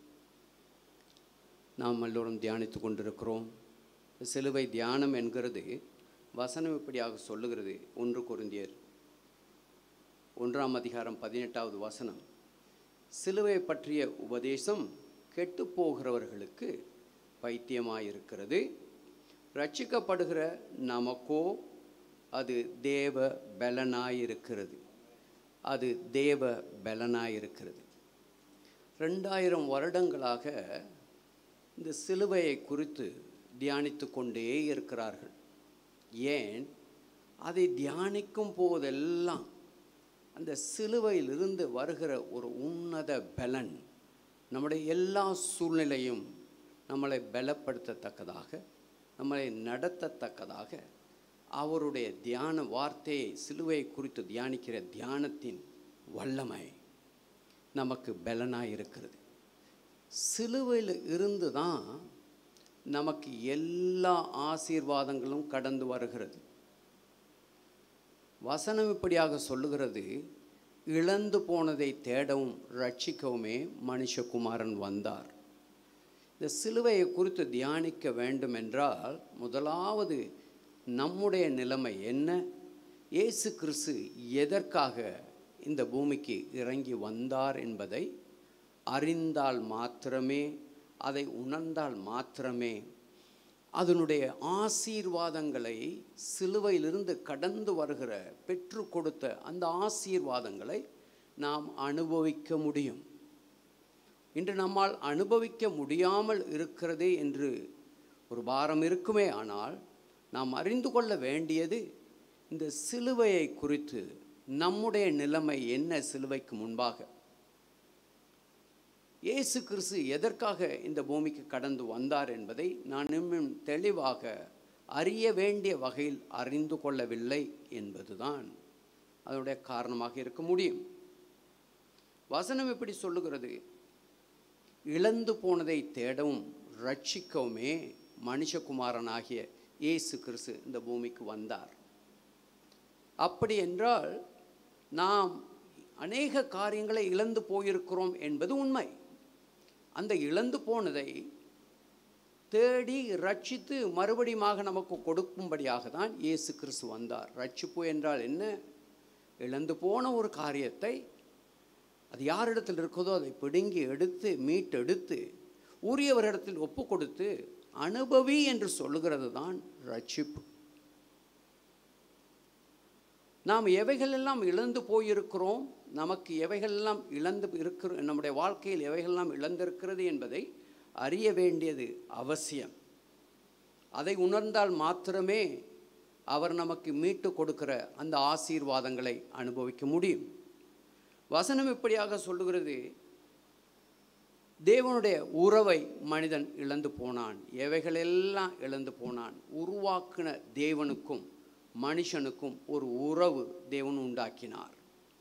நாம் எல்லோரும் தியானித்து கொண்டிருக்கிறோம் சிலுவை தியானம் என்கிறது வசனம் இப்படியாக சொல்லுகிறது ஒன்று கொரிந்தியர் ஒன்றாம் அதிகாரம் பதினெட்டாவது வசனம் சிலுவை பற்றிய உபதேசம் கெட்டுப்போகிறவர்களுக்கு பைத்தியமாயிருக்கிறது ரட்சிக்கப்படுகிற நமக்கோ அது தேவ பலனாயிருக்கிறது அது தேவ பலனாயிருக்கிறது ரெண்டாயிரம் வருடங்களாக இந்த சிலுவையை குறித்து தியானித்து கொண்டே இருக்கிறார்கள் ஏன் அதை தியானிக்கும் போதெல்லாம் அந்த சிலுவையிலிருந்து வருகிற ஒரு உன்னத பலன் நம்முடைய எல்லா சூழ்நிலையும் நம்மளை பலப்படுத்தத்தக்கதாக நம்மளை நடத்தத்தக்கதாக அவருடைய தியான வார்த்தையை சிலுவையை குறித்து தியானிக்கிற தியானத்தின் வல்லமை நமக்கு பலனாக இருக்கிறது சிலுவையில் இருந்து தான் நமக்கு எல்லா ஆசீர்வாதங்களும் கடந்து வருகிறது வசனம் இப்படியாக சொல்லுகிறது இழந்து போனதை தேடவும் ரட்சிக்கவுமே மனுஷகுமாரன் வந்தார் இந்த சிலுவையை குறித்து தியானிக்க வேண்டும் என்றால் முதலாவது நம்முடைய நிலைமை என்ன இயேசு கிறிஸ்து எதற்காக இந்த பூமிக்கு இறங்கி வந்தார் என்பதை அறிந்தால் மாத்திரமே அதை உணர்ந்தால் மாத்திரமே அதனுடைய ஆசீர்வாதங்களை சிலுவையிலிருந்து கடந்து வருகிற பெற்று கொடுத்த அந்த ஆசீர்வாதங்களை நாம் அனுபவிக்க முடியும் இன்று நம்மால் அனுபவிக்க முடியாமல் இருக்கிறதே என்று ஒரு பாரம் இருக்குமே ஆனால் நாம் அறிந்து கொள்ள வேண்டியது இந்த சிலுவையை குறித்து நம்முடைய நிலைமை என்ன சிலுவைக்கு முன்பாக இயேசு கிறிஸ்து எதற்காக இந்த பூமிக்கு கடந்து வந்தார் என்பதை நான் இன்னும் தெளிவாக அறிய வேண்டிய வகையில் அறிந்து கொள்ளவில்லை என்பதுதான் அதனுடைய காரணமாக இருக்க முடியும் வசனம் எப்படி சொல்லுகிறது இழந்து போனதை தேடவும் ரட்சிக்கவுமே மனுஷகுமாரனாகிய இயேசு கிறிஸ்து இந்த பூமிக்கு வந்தார் அப்படி என்றால் நாம் அநேக காரியங்களை இழந்து போயிருக்கிறோம் என்பது உண்மை அந்த இழந்து போனதை தேடி ரட்சித்து மறுபடியுமாக நமக்கு கொடுக்கும்படியாக தான் இயேசு கிறிஸ்து வந்தார் ரட்சிப்பு என்றால் என்ன இழந்து போன ஒரு காரியத்தை அது யாரிடத்தில் இருக்குதோ அதை பிடுங்கி எடுத்து மீட்டெடுத்து உரியவரிடத்தில் ஒப்பு கொடுத்து அனுபவி என்று சொல்லுகிறது தான் ரட்சிப்பு நாம் எவைகளெல்லாம் இழந்து போயிருக்கிறோம் நமக்கு எவைகளெல்லாம் இழந்து இருக்கிற நம்முடைய வாழ்க்கையில் எவைகளெல்லாம் இழந்திருக்கிறது என்பதை அறிய வேண்டியது அவசியம் அதை உணர்ந்தால் மாத்திரமே அவர் நமக்கு மீட்டு கொடுக்கிற அந்த ஆசீர்வாதங்களை அனுபவிக்க முடியும் வசனம் இப்படியாக சொல்லுகிறது தேவனுடைய உறவை மனிதன் இழந்து போனான் எவைகளெல்லாம் இழந்து போனான் உருவாக்கின தேவனுக்கும் மனுஷனுக்கும் ஒரு உறவு தேவன் உண்டாக்கினார்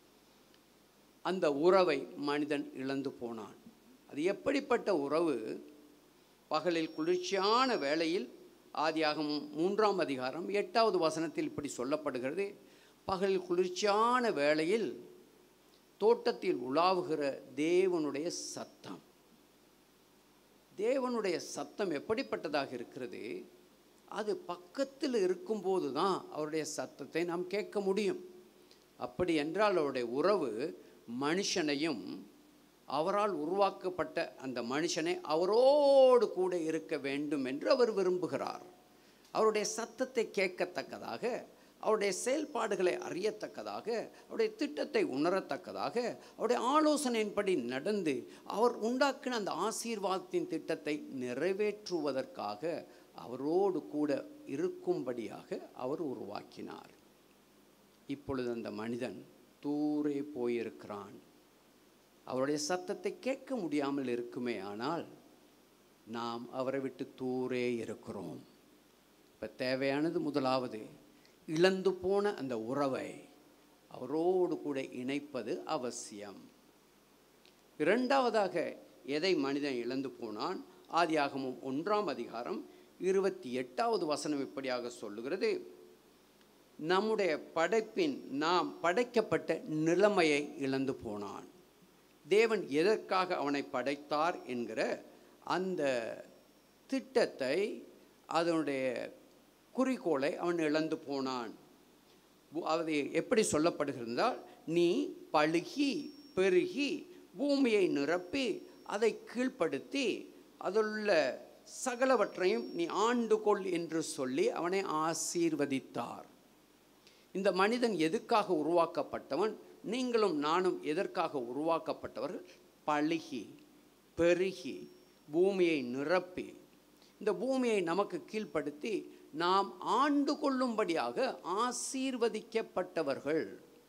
அந்த உறவை மனிதன் இழந்து போனான் அது எப்படிப்பட்ட உறவு பகலில் குளிர்ச்சியான வேளையில் ஆதியாகமம் மூன்றாம் அதிகாரம் எட்டாவது வசனத்தில் இப்படி சொல்லப்படுகிறது பகலில் குளிர்ச்சியான வேளையில் தோட்டத்தில் உலாவுகிற தேவனுடைய சத்தம் தேவனுடைய சத்தம் எப்படிப்பட்டதாக இருக்கிறது அது பக்கத்தில் இருக்கும்போது தான் அவருடைய சத்தத்தை நாம் கேட்க முடியும் அப்படி என்றால் அவருடைய உறவு மனுஷனையும் அவரால் உருவாக்கப்பட்ட அந்த மனுஷனை அவரோடு கூட இருக்க வேண்டும் என்று அவர் விரும்புகிறார் அவருடைய சத்தத்தை கேட்கத்தக்கதாக அவருடைய செயல்பாடுகளை அறியத்தக்கதாக அவருடைய திட்டத்தை உணரத்தக்கதாக அவருடைய ஆலோசனையின்படி நடந்து அவர் உண்டாக்கின அந்த ஆசீர்வாதத்தின் திட்டத்தை நிறைவேற்றுவதற்காக அவரோடு கூட இருக்கும்படியாக அவர் உருவாக்கினார் இப்பொழுது அந்த மனிதன் தூரே போயிருக்கிறான் அவருடைய சத்தத்தை கேட்க முடியாமல் இருக்குமே ஆனால் நாம் அவரை விட்டு தூரே இருக்கிறோம் இப்போ தேவையானது முதலாவது இழந்து போன அந்த உறவை அவரோடு கூட இணைப்பது அவசியம் இரண்டாவதாக எதை மனிதன் இழந்து போனான் ஆதியாகமும் ஒன்றாம் அதிகாரம் இருபத்தி எட்டாவது வசனம் இப்படியாக சொல்லுகிறது நம்முடைய படைப்பின் நாம் படைக்கப்பட்ட நிலைமையை இழந்து போனான் தேவன் எதற்காக அவனை படைத்தார் என்கிற அந்த திட்டத்தை அதனுடைய குறிக்கோளை அவன் இழந்து போனான் அது எப்படி சொல்லப்படுகிறதால் நீ பழுகி பெருகி பூமியை நிரப்பி அதை கீழ்ப்படுத்தி அதிலுள்ள சகலவற்றையும் நீ ஆண்டு கொள் என்று சொல்லி அவனை ஆசீர்வதித்தார் இந்த மனிதன் எதுக்காக உருவாக்கப்பட்டவன் நீங்களும் நானும் எதற்காக உருவாக்கப்பட்டவர்கள் பழுகி பெருகி பூமியை நிரப்பி இந்த பூமியை நமக்கு கீழ்ப்படுத்தி நாம் ஆண்டு கொள்ளும்படியாக ஆசீர்வதிக்கப்பட்டவர்கள்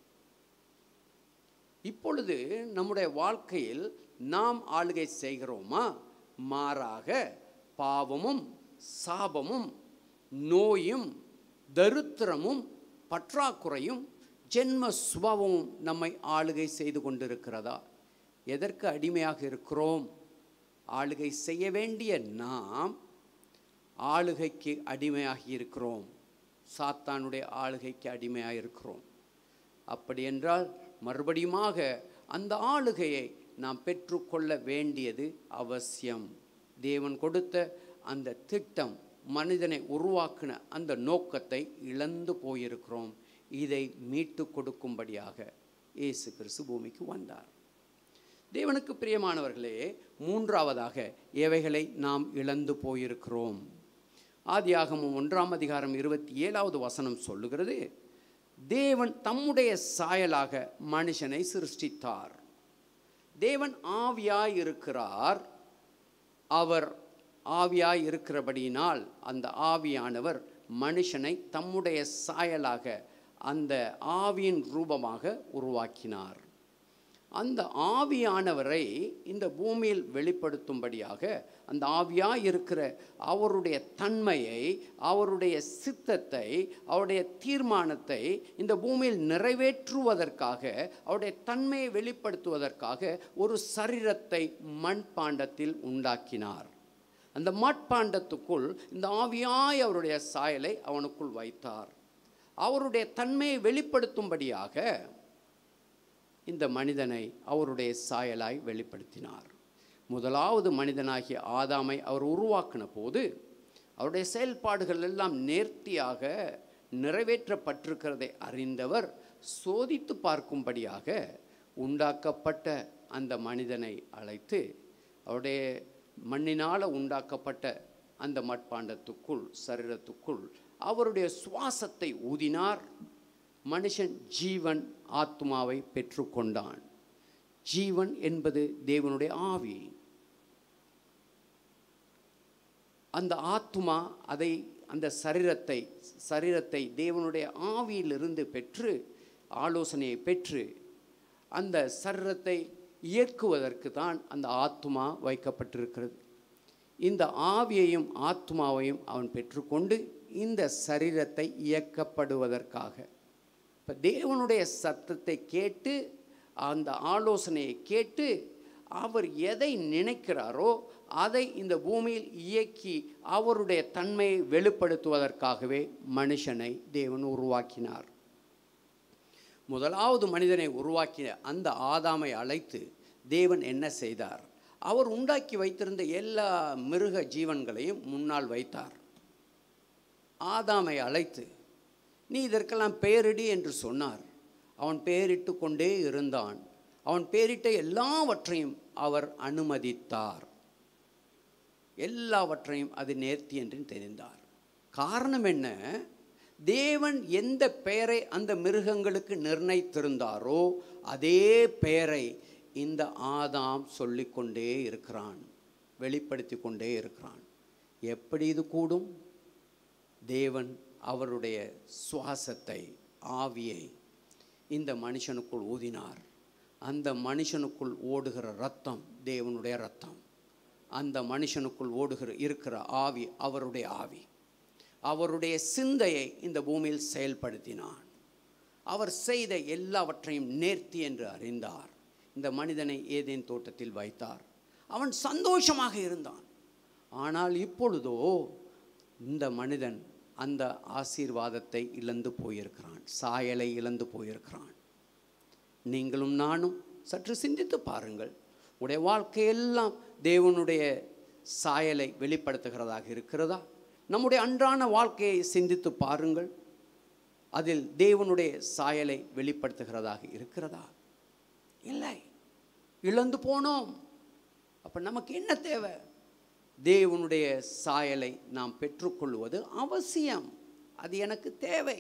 இப்பொழுது நம்முடைய வாழ்க்கையில் நாம் ஆளுகை செய்கிறோமா மாறாக பாவமும் சாபமும் நோயும் தரித்திரமும் பற்றாக்குறையும் ஜென்ம சுபாவமும் நம்மை ஆளுகை செய்து கொண்டிருக்கிறதா எதற்கு அடிமையாக இருக்கிறோம் ஆளுகை செய்ய வேண்டிய நாம் ஆளுகைக்கு அடிமையாகி இருக்கிறோம் சாத்தானுடைய ஆளுகைக்கு அடிமையாக இருக்கிறோம் அப்படி என்றால் மறுபடியுமாக அந்த ஆளுகையை நாம் பெற்றுக்கொள்ள வேண்டியது அவசியம் தேவன் கொடுத்த அந்த திட்டம் மனிதனை உருவாக்கின அந்த நோக்கத்தை இழந்து போயிருக்கிறோம் இதை மீட்டு கொடுக்கும்படியாக இயேசு கிறிஸ்து பூமிக்கு வந்தார் தேவனுக்கு பிரியமானவர்களே மூன்றாவதாக எவைகளை நாம் இழந்து போயிருக்கிறோம் ஆதியாகமம் ஒன்றாம் அதிகாரம் இருபத்தி ஏழாவது வசனம் சொல்லுகிறது தேவன் தம்முடைய சாயலாக மனுஷனை சிருஷ்டித்தார் தேவன் ஆவியாய் இருக்கிறார் அவர் ஆவியாய் இருக்கிறபடியினால் அந்த ஆவியானவர் மனுஷனை தம்முடைய சாயலாக அந்த ஆவியின் ரூபமாக உருவாக்கினார் அந்த ஆவியானவரை இந்த பூமியில் வெளிப்படுத்தும்படியாக அந்த ஆவியாக இருக்கிற அவருடைய தன்மையை அவருடைய சித்தத்தை அவருடைய தீர்மானத்தை இந்த பூமியில் நிறைவேற்றுவதற்காக அவருடைய தன்மையை வெளிப்படுத்துவதற்காக ஒரு சரீரத்தை மண்பாண்டத்தில் உண்டாக்கினார் அந்த மட்பாண்டத்துக்குள் இந்த ஆவியாய் அவருடைய சாயலை அவனுக்குள் வைத்தார் அவருடைய தன்மையை வெளிப்படுத்தும்படியாக இந்த மனிதனை அவருடைய சாயலாய் வெளிப்படுத்தினார் முதலாவது மனிதனாகிய ஆதாமை அவர் உருவாக்கின போது அவருடைய செயல்பாடுகள் எல்லாம் நேர்த்தியாக நிறைவேற்றப்பட்டிருக்கிறதை அறிந்தவர் சோதித்து பார்க்கும்படியாக உண்டாக்கப்பட்ட அந்த மனிதனை அழைத்து அவருடைய மண்ணினால் உண்டாக்கப்பட்ட அந்த மட்பாண்டத்துக்குள் சரீரத்துக்குள் அவருடைய சுவாசத்தை ஊதினார் மனுஷன் ஜீவன் ஆத்மாவை பெற்றுக்கொண்டான் ஜீவன் என்பது தேவனுடைய ஆவி அந்த ஆத்மா அதை அந்த சரீரத்தை சரீரத்தை தேவனுடைய ஆவியிலிருந்து பெற்று ஆலோசனையை பெற்று அந்த சரீரத்தை இயக்குவதற்கு தான் அந்த ஆத்மா வைக்கப்பட்டிருக்கிறது இந்த ஆவியையும் ஆத்மாவையும் அவன் பெற்றுக்கொண்டு இந்த சரீரத்தை இயக்கப்படுவதற்காக இப்போ தேவனுடைய சத்தத்தை கேட்டு அந்த ஆலோசனையை கேட்டு அவர் எதை நினைக்கிறாரோ அதை இந்த பூமியில் இயக்கி அவருடைய தன்மையை வெளிப்படுத்துவதற்காகவே மனுஷனை தேவன் உருவாக்கினார் முதலாவது மனிதனை உருவாக்கிய அந்த ஆதாமை அழைத்து தேவன் என்ன செய்தார் அவர் உண்டாக்கி வைத்திருந்த எல்லா மிருக ஜீவன்களையும் முன்னால் வைத்தார் ஆதாமை அழைத்து நீ இதற்கெல்லாம் பெயரிடி என்று சொன்னார் அவன் பெயரிட்டு கொண்டே இருந்தான் அவன் பெயரிட்ட எல்லாவற்றையும் அவர் அனுமதித்தார் எல்லாவற்றையும் அது நேர்த்தி என்று தெரிந்தார் காரணம் என்ன தேவன் எந்த பெயரை அந்த மிருகங்களுக்கு நிர்ணயித்திருந்தாரோ அதே பெயரை இந்த ஆதாம் சொல்லிக்கொண்டே இருக்கிறான் வெளிப்படுத்தி கொண்டே இருக்கிறான் எப்படி இது கூடும் தேவன் அவருடைய சுவாசத்தை ஆவியை இந்த மனுஷனுக்குள் ஊதினார் அந்த மனுஷனுக்குள் ஓடுகிற ரத்தம் தேவனுடைய ரத்தம் அந்த மனுஷனுக்குள் ஓடுகிற இருக்கிற ஆவி அவருடைய ஆவி அவருடைய சிந்தையை இந்த பூமியில் செயல்படுத்தினான் அவர் செய்த எல்லாவற்றையும் நேர்த்தி என்று அறிந்தார் இந்த மனிதனை ஏதேன் தோட்டத்தில் வைத்தார் அவன் சந்தோஷமாக இருந்தான் ஆனால் இப்பொழுதோ இந்த மனிதன் அந்த ஆசீர்வாதத்தை இழந்து போயிருக்கிறான் சாயலை இழந்து போயிருக்கிறான் நீங்களும் நானும் சற்று சிந்தித்து பாருங்கள் உடைய வாழ்க்கையெல்லாம் தேவனுடைய சாயலை வெளிப்படுத்துகிறதாக இருக்கிறதா நம்முடைய அன்றான வாழ்க்கையை சிந்தித்து பாருங்கள் அதில் தேவனுடைய சாயலை வெளிப்படுத்துகிறதாக இருக்கிறதா இல்லை இழந்து போனோம் அப்போ நமக்கு என்ன தேவை தேவனுடைய சாயலை நாம் பெற்றுக்கொள்வது அவசியம் அது எனக்கு தேவை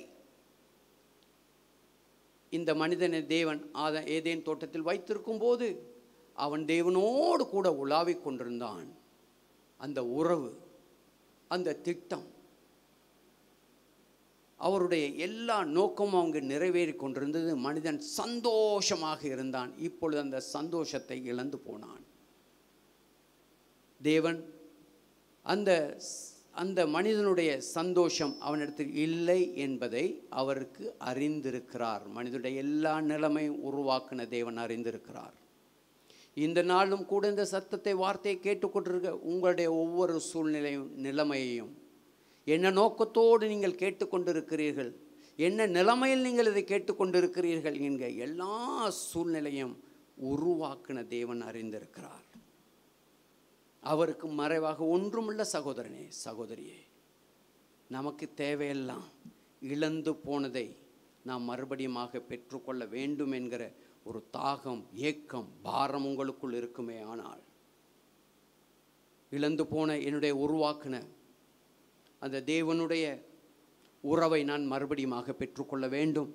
இந்த மனிதனை தேவன் ஆத ஏதேன் தோட்டத்தில் வைத்திருக்கும் போது அவன் தேவனோடு கூட உலாவிக் கொண்டிருந்தான் அந்த உறவு அந்த திட்டம் அவருடைய எல்லா நோக்கமும் அங்கு நிறைவேறி கொண்டிருந்தது மனிதன் சந்தோஷமாக இருந்தான் இப்பொழுது அந்த சந்தோஷத்தை இழந்து போனான் தேவன் அந்த அந்த மனிதனுடைய சந்தோஷம் அவனிடத்தில் இல்லை என்பதை அவருக்கு அறிந்திருக்கிறார் மனிதனுடைய எல்லா நிலைமையும் உருவாக்கின தேவன் அறிந்திருக்கிறார் இந்த நாளும் கூட இந்த சத்தத்தை வார்த்தையை கேட்டுக்கொண்டிருக்க உங்களுடைய ஒவ்வொரு சூழ்நிலையும் நிலைமையையும் என்ன நோக்கத்தோடு நீங்கள் கேட்டுக்கொண்டிருக்கிறீர்கள் என்ன நிலைமையில் நீங்கள் இதை கேட்டுக்கொண்டிருக்கிறீர்கள் என்கிற எல்லா சூழ்நிலையும் உருவாக்கின தேவன் அறிந்திருக்கிறார் அவருக்கு மறைவாக ஒன்றுமில்ல சகோதரனே சகோதரியே நமக்கு தேவையெல்லாம் இழந்து போனதை நாம் மறுபடியுமாக பெற்றுக்கொள்ள வேண்டும் என்கிற ஒரு தாகம் ஏக்கம் பாரம் உங்களுக்குள் இருக்குமே ஆனால் இழந்து போன என்னுடைய உருவாக்கின அந்த தேவனுடைய உறவை நான் மறுபடியுமாக பெற்றுக்கொள்ள வேண்டும்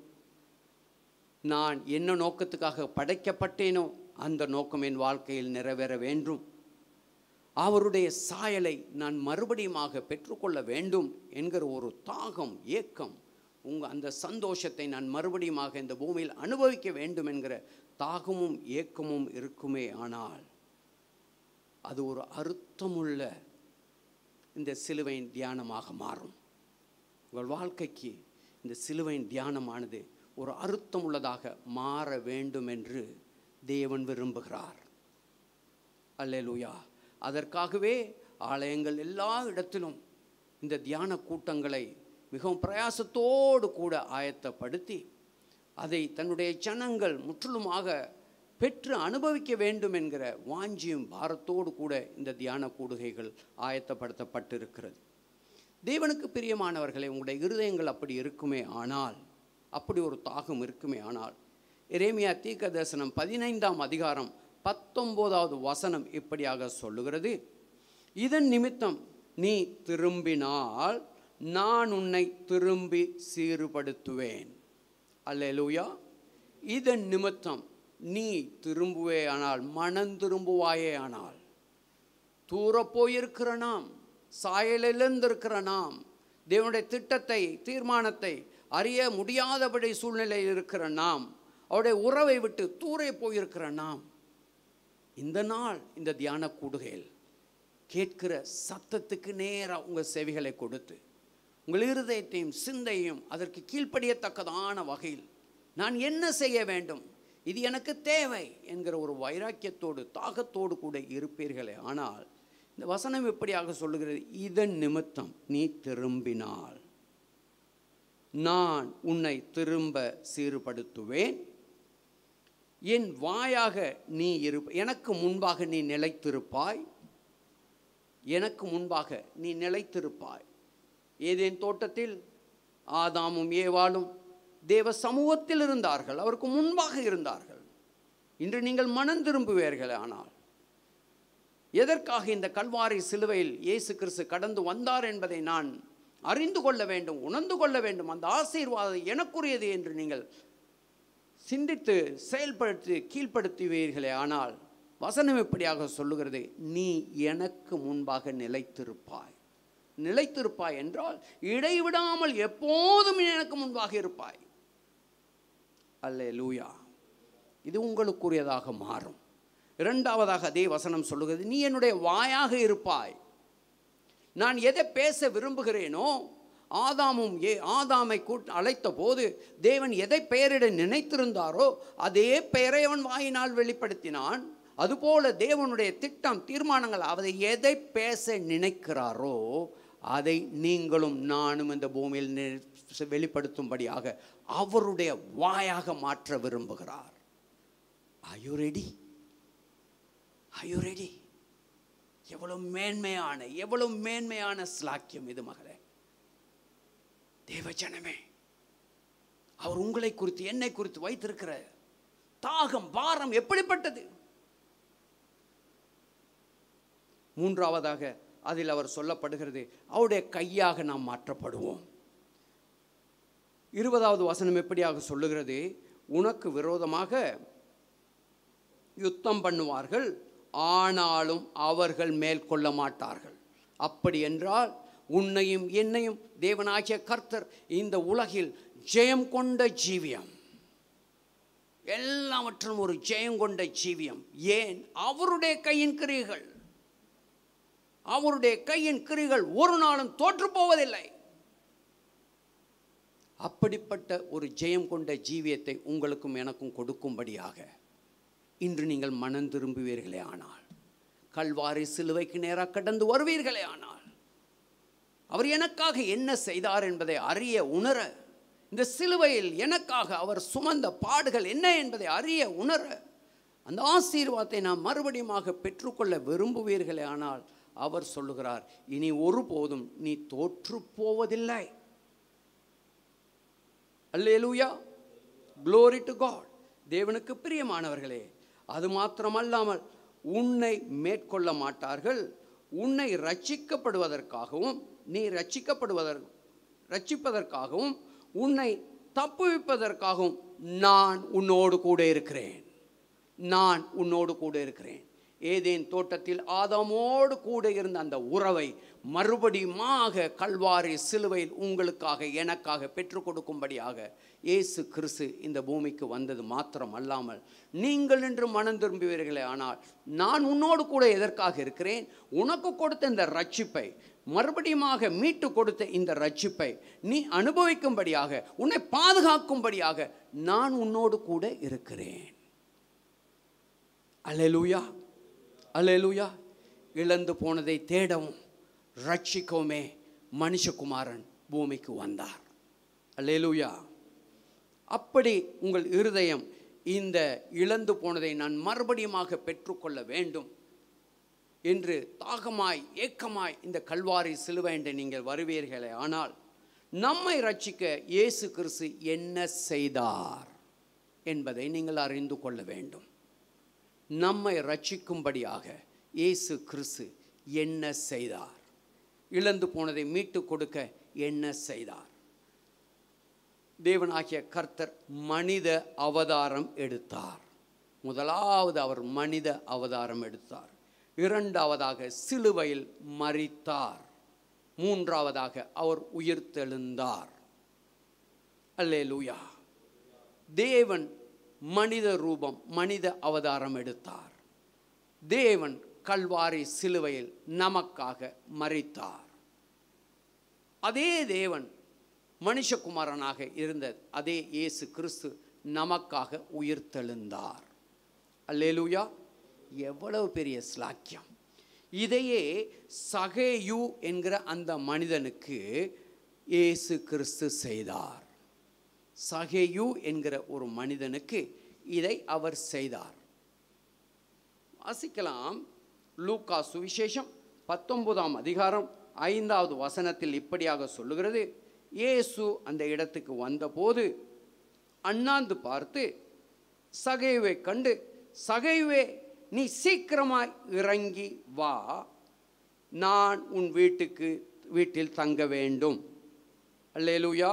நான் என்ன நோக்கத்துக்காக படைக்கப்பட்டேனோ அந்த நோக்கம் என் வாழ்க்கையில் நிறைவேற வேண்டும் அவருடைய சாயலை நான் மறுபடியுமாக பெற்றுக்கொள்ள வேண்டும் என்கிற ஒரு தாகம் ஏக்கம் உங்கள் அந்த சந்தோஷத்தை நான் மறுபடியுமாக இந்த பூமியில் அனுபவிக்க வேண்டும் என்கிற தாகமும் ஏக்கமும் இருக்குமே ஆனால் அது ஒரு அர்த்தமுள்ள இந்த சிலுவையின் தியானமாக மாறும் உங்கள் வாழ்க்கைக்கு இந்த சிலுவையின் தியானமானது ஒரு அர்த்தமுள்ளதாக மாற வேண்டும் என்று தேவன் விரும்புகிறார் அல்லேலூயா அதற்காகவே ஆலயங்கள் எல்லா இடத்திலும் இந்த தியான கூட்டங்களை மிகவும் பிரயாசத்தோடு கூட ஆயத்தப்படுத்தி அதை தன்னுடைய ஜனங்கள் முற்றிலுமாக பெற்று அனுபவிக்க வேண்டும் என்கிற வாஞ்சியும் பாரத்தோடு கூட இந்த தியான கூடுகைகள் ஆயத்தப்படுத்தப்பட்டிருக்கிறது தேவனுக்கு பிரியமானவர்களை உங்களுடைய இருதயங்கள் அப்படி இருக்குமே ஆனால் அப்படி ஒரு தாகம் இருக்குமே ஆனால் எரேமியா தீர்க்க தரிசனம் பதினைந்தாம் அதிகாரம் பத்தொம்போதாவது வசனம் இப்படியாக சொல்லுகிறது இதன் நிமித்தம் நீ திரும்பினால் நான் உன்னை திரும்பி சீர்படுத்துவேன் அல்லேலூயா இதன் நிமித்தம் நீ திரும்புவே ஆனால் மனம் திரும்புவாயே ஆனால் தூர போயிருக்கிற நாம் சாயலிழந்திருக்கிற நாம் தேவனுடைய திட்டத்தை தீர்மானத்தை அறிய முடியாதபடி சூழ்நிலையில் இருக்கிற நாம் அவருடைய உறவை விட்டு தூரே போயிருக்கிற நாம் இந்த நாள் இந்த தியான கூடுகையில் கேட்கிற சத்தத்துக்கு நேராக உங்கள் செவிகளை கொடுத்து உங்கள் இருதயத்தையும் சிந்தையும் அதற்கு கீழ்ப்படியத்தக்கதான வகையில் நான் என்ன செய்ய வேண்டும் இது எனக்கு தேவை என்கிற ஒரு வைராக்கியத்தோடு தாகத்தோடு கூட இருப்பீர்களே ஆனால் இந்த வசனம் எப்படியாக சொல்லுகிறது இதன் நிமித்தம் நீ திரும்பினால் நான் உன்னை திரும்ப சீர்படுத்துவேன் என் வாயாக நீ இரு எனக்கு முன்பாக நீ நிலைத்திருப்பாய் எனக்கு முன்பாக நீ நிலைத்திருப்பாய் ஏதேன் தோட்டத்தில் ஆதாமும் ஏவாளும் தேவ சமூகத்தில் இருந்தார்கள் அவருக்கு முன்பாக இருந்தார்கள் இன்று நீங்கள் மனம் திரும்புவீர்கள் ஆனால் எதற்காக இந்த கல்வாரி சிலுவையில் இயேசு கிறிஸ்து கடந்து வந்தார் என்பதை நான் அறிந்து கொள்ள வேண்டும் உணர்ந்து கொள்ள வேண்டும் அந்த ஆசீர்வாதம் எனக்குரியது என்று நீங்கள் சிந்தித்து செயல்படுத்தி கீழ்ப்படுத்துவீர்களே ஆனால் வசனம் எப்படியாக சொல்லுகிறது நீ எனக்கு முன்பாக நிலைத்திருப்பாய் நிலைத்திருப்பாய் என்றால் இடைவிடாமல் எப்போதும் நீ எனக்கு முன்பாக இருப்பாய் அல்லே லூயா இது உங்களுக்குரியதாக மாறும் இரண்டாவதாக அதே வசனம் சொல்லுகிறது நீ என்னுடைய வாயாக இருப்பாய் நான் எதை பேச விரும்புகிறேனோ ஆதாமும் ஏ ஆதாமை கூட் அழைத்த போது தேவன் எதை பெயரிட நினைத்திருந்தாரோ அதே பெயரை அவன் வாயினால் வெளிப்படுத்தினான் அதுபோல தேவனுடைய திட்டம் தீர்மானங்கள் அதை எதை பேச நினைக்கிறாரோ அதை நீங்களும் நானும் இந்த பூமியில் நி- வெளிப்படுத்தும்படியாக அவருடைய வாயாக மாற்ற விரும்புகிறார் Are you ready? Are you ready? எவ்வளவு மேன்மையான எவ்வளவு மேன்மையான ஸ்லாக்கியம் இது மகளே தேவஜனமே அவர் உங்களை குறித்து என்னை குறித்து வைத்திருக்கிற தாகம் பாரம் எப்படிப்பட்டது மூன்றாவதாக அதில் அவர் சொல்லப்படுகிறது அவருடைய கையாக நாம் மாற்றப்படுவோம் இருபதாவது வசனம் எப்படியாக சொல்லுகிறது உனக்கு விரோதமாக யுத்தம் பண்ணுவார்கள் ஆனாலும் அவர்கள் மேற்கொள்ள மாட்டார்கள் அப்படி என்றால் உன்னையும் என்னையும் தேவனாகிய கர்த்தர் இந்த உலகில் ஜெயம் கொண்ட ஜீவியம் எல்லாவற்றும் ஒரு ஜெயம் கொண்ட ஜீவியம் ஏன் அவருடைய கையின் கிரியைகள் அவருடைய கையின் கிரிகள் ஒரு நாளும் தோற்று போவதில்லை அப்படிப்பட்ட ஒரு ஜெயம் கொண்ட ஜீவியத்தை உங்களுக்கும் எனக்கும் கொடுக்கும்படியாக இன்று நீங்கள் மனம் திரும்புவீர்களே ஆனால் கல்வாரி சிலுவைக்கு நேராக கடந்து வருவீர்களே ஆனால் அவர் எனக்காக என்ன செய்தார் என்பதை அறிய உணர இந்த சிலுவையில் எனக்காக அவர் சுமந்த பாடுகள் என்ன என்பதை அறிய உணர அந்த ஆசீர்வாதத்தை நாம் மறுபடியுமாக பெற்றுக்கொள்ள விரும்புவீர்களே ஆனால் அவர் சொல்லுகிறார் இனி ஒருபோதும் நீ தோற்று போவதில்லை அல்லேலூயா க்ளோரி டு காட் தேவனுக்கு பிரியமானவர்களே அது மாத்திரமல்லாமல் உன்னை மேற்கொள்ள மாட்டார்கள் உன்னை ரட்சிக்கப்படுவதற்காகவும் நீ ரட்சிக்கப்படுவதற் ரட்சிப்பதற்காகவும் உன்னை தப்புவிப்பதற்காகவும் நான் உன்னோடு கூட இருக்கிறேன் நான் உன்னோடு கூட இருக்கிறேன் ஏதேன் தோட்டத்தில் ஆதாமோடு கூட இருந்த அந்த உறவை மறுபடியுமாக கல்வாரி சிலுவையில் உங்களுக்காக எனக்காக பெற்றுக் கொடுக்கும்படியாக இயேசு கிறிஸ்து இந்த பூமிக்கு வந்தது மாத்திரம் அல்லாமல் நீங்கள் என்று மனம் திரும்புவீர்களே ஆனால் நான் உன்னோடு கூட எதற்காக இருக்கிறேன் உனக்கு கொடுத்த இந்த ரட்சிப்பை மறுபடியுமாக மீட்டு கொடுத்த இந்த ரட்சிப்பை நீ அனுபவிக்கும்படியாக உன்னை பாதுகாக்கும்படியாக நான் உன்னோடு கூட இருக்கிறேன் அலெலுயா அலெலுயா இழந்து போனதை தேடவும் ரட்சிக்கவுமே மனுஷகுமாரன் பூமிக்கு வந்தார் அலேலுயா அப்படி உங்கள் இருதயம் இந்த இழந்து போனதை நான் மறுபடியுமாக பெற்றுக்கொள்ள வேண்டும் என்று தாகமாய் ஏக்கமாய் இந்த கல்வாரி சிலுவை என்று நீங்கள் வருவீர்களே ஆனால் நம்மை ரட்சிக்க இயேசு கிறிஸ்து என்ன செய்தார் என்பதை நீங்கள் அறிந்து கொள்ள வேண்டும் நம்மை ரட்சிக்கும்படியாக இயேசு கிறிஸ்து என்ன செய்தார் இழந்து போனதை மீட்டு கொடுக்க என்ன செய்தார் தேவனாகிய கர்த்தர் மனித அவதாரம் எடுத்தார் முதலாவது அவர் மனித அவதாரம் எடுத்தார் இரண்டாவதாக சிலுவையில் மரித்தார் மூன்றாவதாக அவர் உயிர்த்தெழுந்தார் அல்லேலூயா தேவன் மனித ரூபம் மனித அவதாரம் எடுத்தார் தேவன் கல்வாரி சிலுவையில் நமக்காக மறித்தார் அதே தேவன் மனுஷகுமாரனாக இருந்த அதே இயேசு கிறிஸ்து நமக்காக உயிர்த்தெழுந்தார் அல்லேலூயா எவ்வளவு பெரிய ஸ்லாக்கியம் இதையே சகேயு என்கிற அந்த மனிதனுக்கு இயேசு கிறிஸ்து செய்தார் சகேயு என்கிற ஒரு மனிதனுக்கு இதை அவர் செய்தார் வாசிக்கலாம் லூக்கா சுவிசேஷம் பத்தொன்பதாம் அதிகாரம் ஐந்தாவது வசனத்தில் இப்படியாக சொல்லுகிறது இயேசு அந்த இடத்துக்கு வந்தபோது அண்ணாந்து பார்த்து சகைவை கண்டு சகைவே நீ சீக்கிரமாய் இறங்கி வா நான் உன் வீட்டுக்கு வீட்டில் தங்க வேண்டும் அல்லேலூயா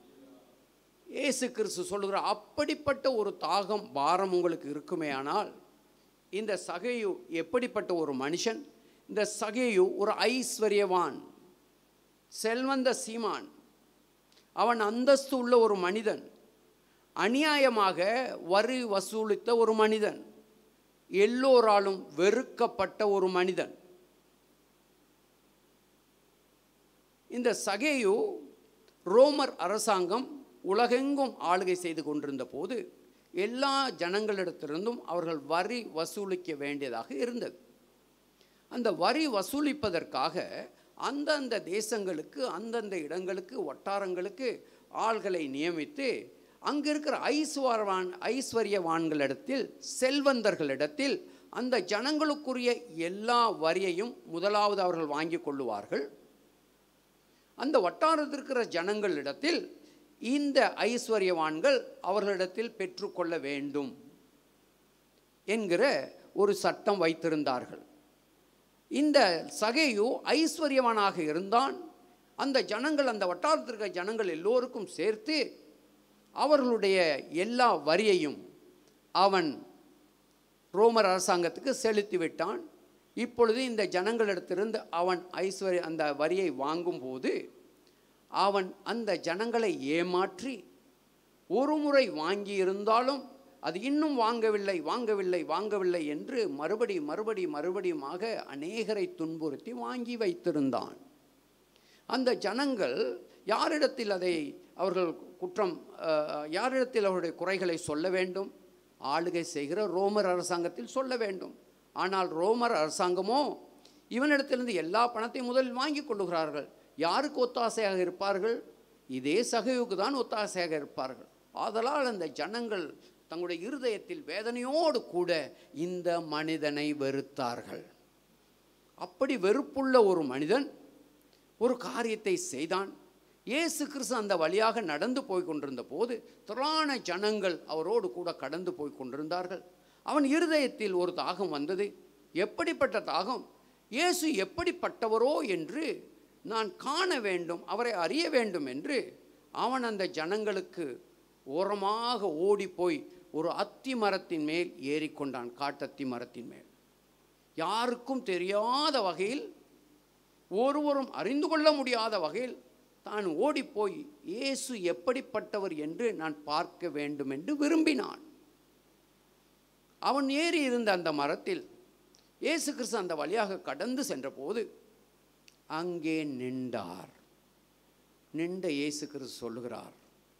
இயேசு கிறிஸ்து சொல்லுகிற அப்படிப்பட்ட ஒரு தாகம் பாரம் உங்களுக்கு இருக்குமே ஆனால் இந்த சகையு எப்படிப்பட்ட ஒரு மனுஷன் இந்த சகையு ஒரு ஐஸ்வர்யவான் செல்வந்த சீமான் அவன் அந்தஸ்து உள்ள ஒரு மனிதன் அநியாயமாக வரி வசூலித்த ஒரு மனிதன் எல்லோராலும் வெறுக்கப்பட்ட ஒரு மனிதன் இந்த சகேயு ரோமர் அரசாங்கம் உலகெங்கும் ஆளுகை செய்து கொண்டிருந்த போது எல்லா ஜனங்களிடத்திலிருந்தும் அவர்கள் வரி வசூலிக்க வேண்டியதாக இருந்தது அந்த வரி வசூலிப்பதற்காக அந்தந்த தேசங்களுக்கு அந்தந்த இடங்களுக்கு வட்டாரங்களுக்கு ஆள்களை நியமித்து அங்கே இருக்கிற ஐஸ்வரவான் ஐஸ்வர்யவான்களிடத்தில் செல்வந்தர்களிடத்தில் அந்த ஜனங்களுக்குரிய எல்லா வரியையும் முதலாவது அவர்கள் வாங்கி கொள்ளுவார்கள் அந்த வட்டாரத்தில் இருக்கிற ஜனங்களிடத்தில் இந்த ஐஸ்வர்யவான்கள் அவர்களிடத்தில் பெற்றுக்கொள்ள வேண்டும் என்கிற ஒரு சட்டம் வைத்திருந்தார்கள் இந்த சகையு ஐஸ்வர்யவானாக இருந்தான் அந்த ஜனங்கள் அந்த வட்டாரத்தில் இருக்கிற ஜனங்கள் எல்லோருக்கும் சேர்த்து அவர்களுடைய எல்லா வரியையும் அவன் ரோமர் அரசாங்கத்துக்கு செலுத்தி விட்டான் இப்பொழுது இந்த ஜனங்களிடத்திலிருந்து அவன் ஐஸ்வர்ய அந்த வரியை வாங்கும்போது அவன் அந்த ஜனங்களை ஏமாற்றி ஒரு முறை வாங்கி இருந்தாலும் அது இன்னும் வாங்கவில்லை வாங்கவில்லை வாங்கவில்லை என்று மறுபடி மறுபடி மறுபடியுமாக அநேகரை துன்புறுத்தி வாங்கி வைத்திருந்தான் அந்த ஜனங்கள் யாரிடத்தில் அதை அவர்கள் குற்றம் அஹ், யாரிடத்தில் அவருடைய குறைகளை சொல்ல வேண்டும் ஆளுகை செய்கிற ரோமர் அரசாங்கத்தில் சொல்ல வேண்டும் ஆனால் ரோமர் அரசாங்கமோ இவனிடத்திலிருந்து எல்லா பணத்தையும் முதலில் வாங்கி கொள்ளுகிறார்கள் யாருக்கு ஒத்தாசையாக இருப்பார்கள் இதே சகைவுக்கு தான் ஒத்தாசையாக இருப்பார்கள் ஆதலால் அந்த ஜனங்கள் தங்களுடைய இருதயத்தில் வேதனையோடு கூட இந்த மனிதனை வெறுத்தார்கள் அப்படி வெறுப்புள்ள ஒரு மனிதன் ஒரு காரியத்தை செய்தான் இயேசு கிறிஸ்து அந்த வழியாக நடந்து போய் கொண்டிருந்த போது திரளான ஜனங்கள் அவரோடு கூட கடந்து போய் கொண்டிருந்தார்கள் அவன் இருதயத்தில் ஒரு தாகம் வந்தது எப்படிப்பட்ட தாகம் இயேசு எப்படிப்பட்டவரோ என்று நான் காண வேண்டும் அவரை அறிய வேண்டும் என்று அவன் அந்த ஜனங்களுக்கு ஓரமாக ஓடி போய் ஒரு அத்தி மரத்தின் மேல் ஏறிக்கொண்டான் காட்டத்தி மரத்தின் மேல் யாருக்கும் தெரியாத வகையில் ஒருவரும் அறிந்து கொள்ள முடியாத வகையில் தான் ஓடிப்போய் இயேசு எப்படிப்பட்டவர் என்று நான் பார்க்க வேண்டும் என்று விரும்பினான் அவன் ஏறி இருந்த அந்த மரத்தில் இயேசு கிறிஸ்து அந்த வழியாக கடந்து சென்றபோது அங்கே நின்றார் நின்ற இயேசு கிறிஸ்து சொல்லுகிறார்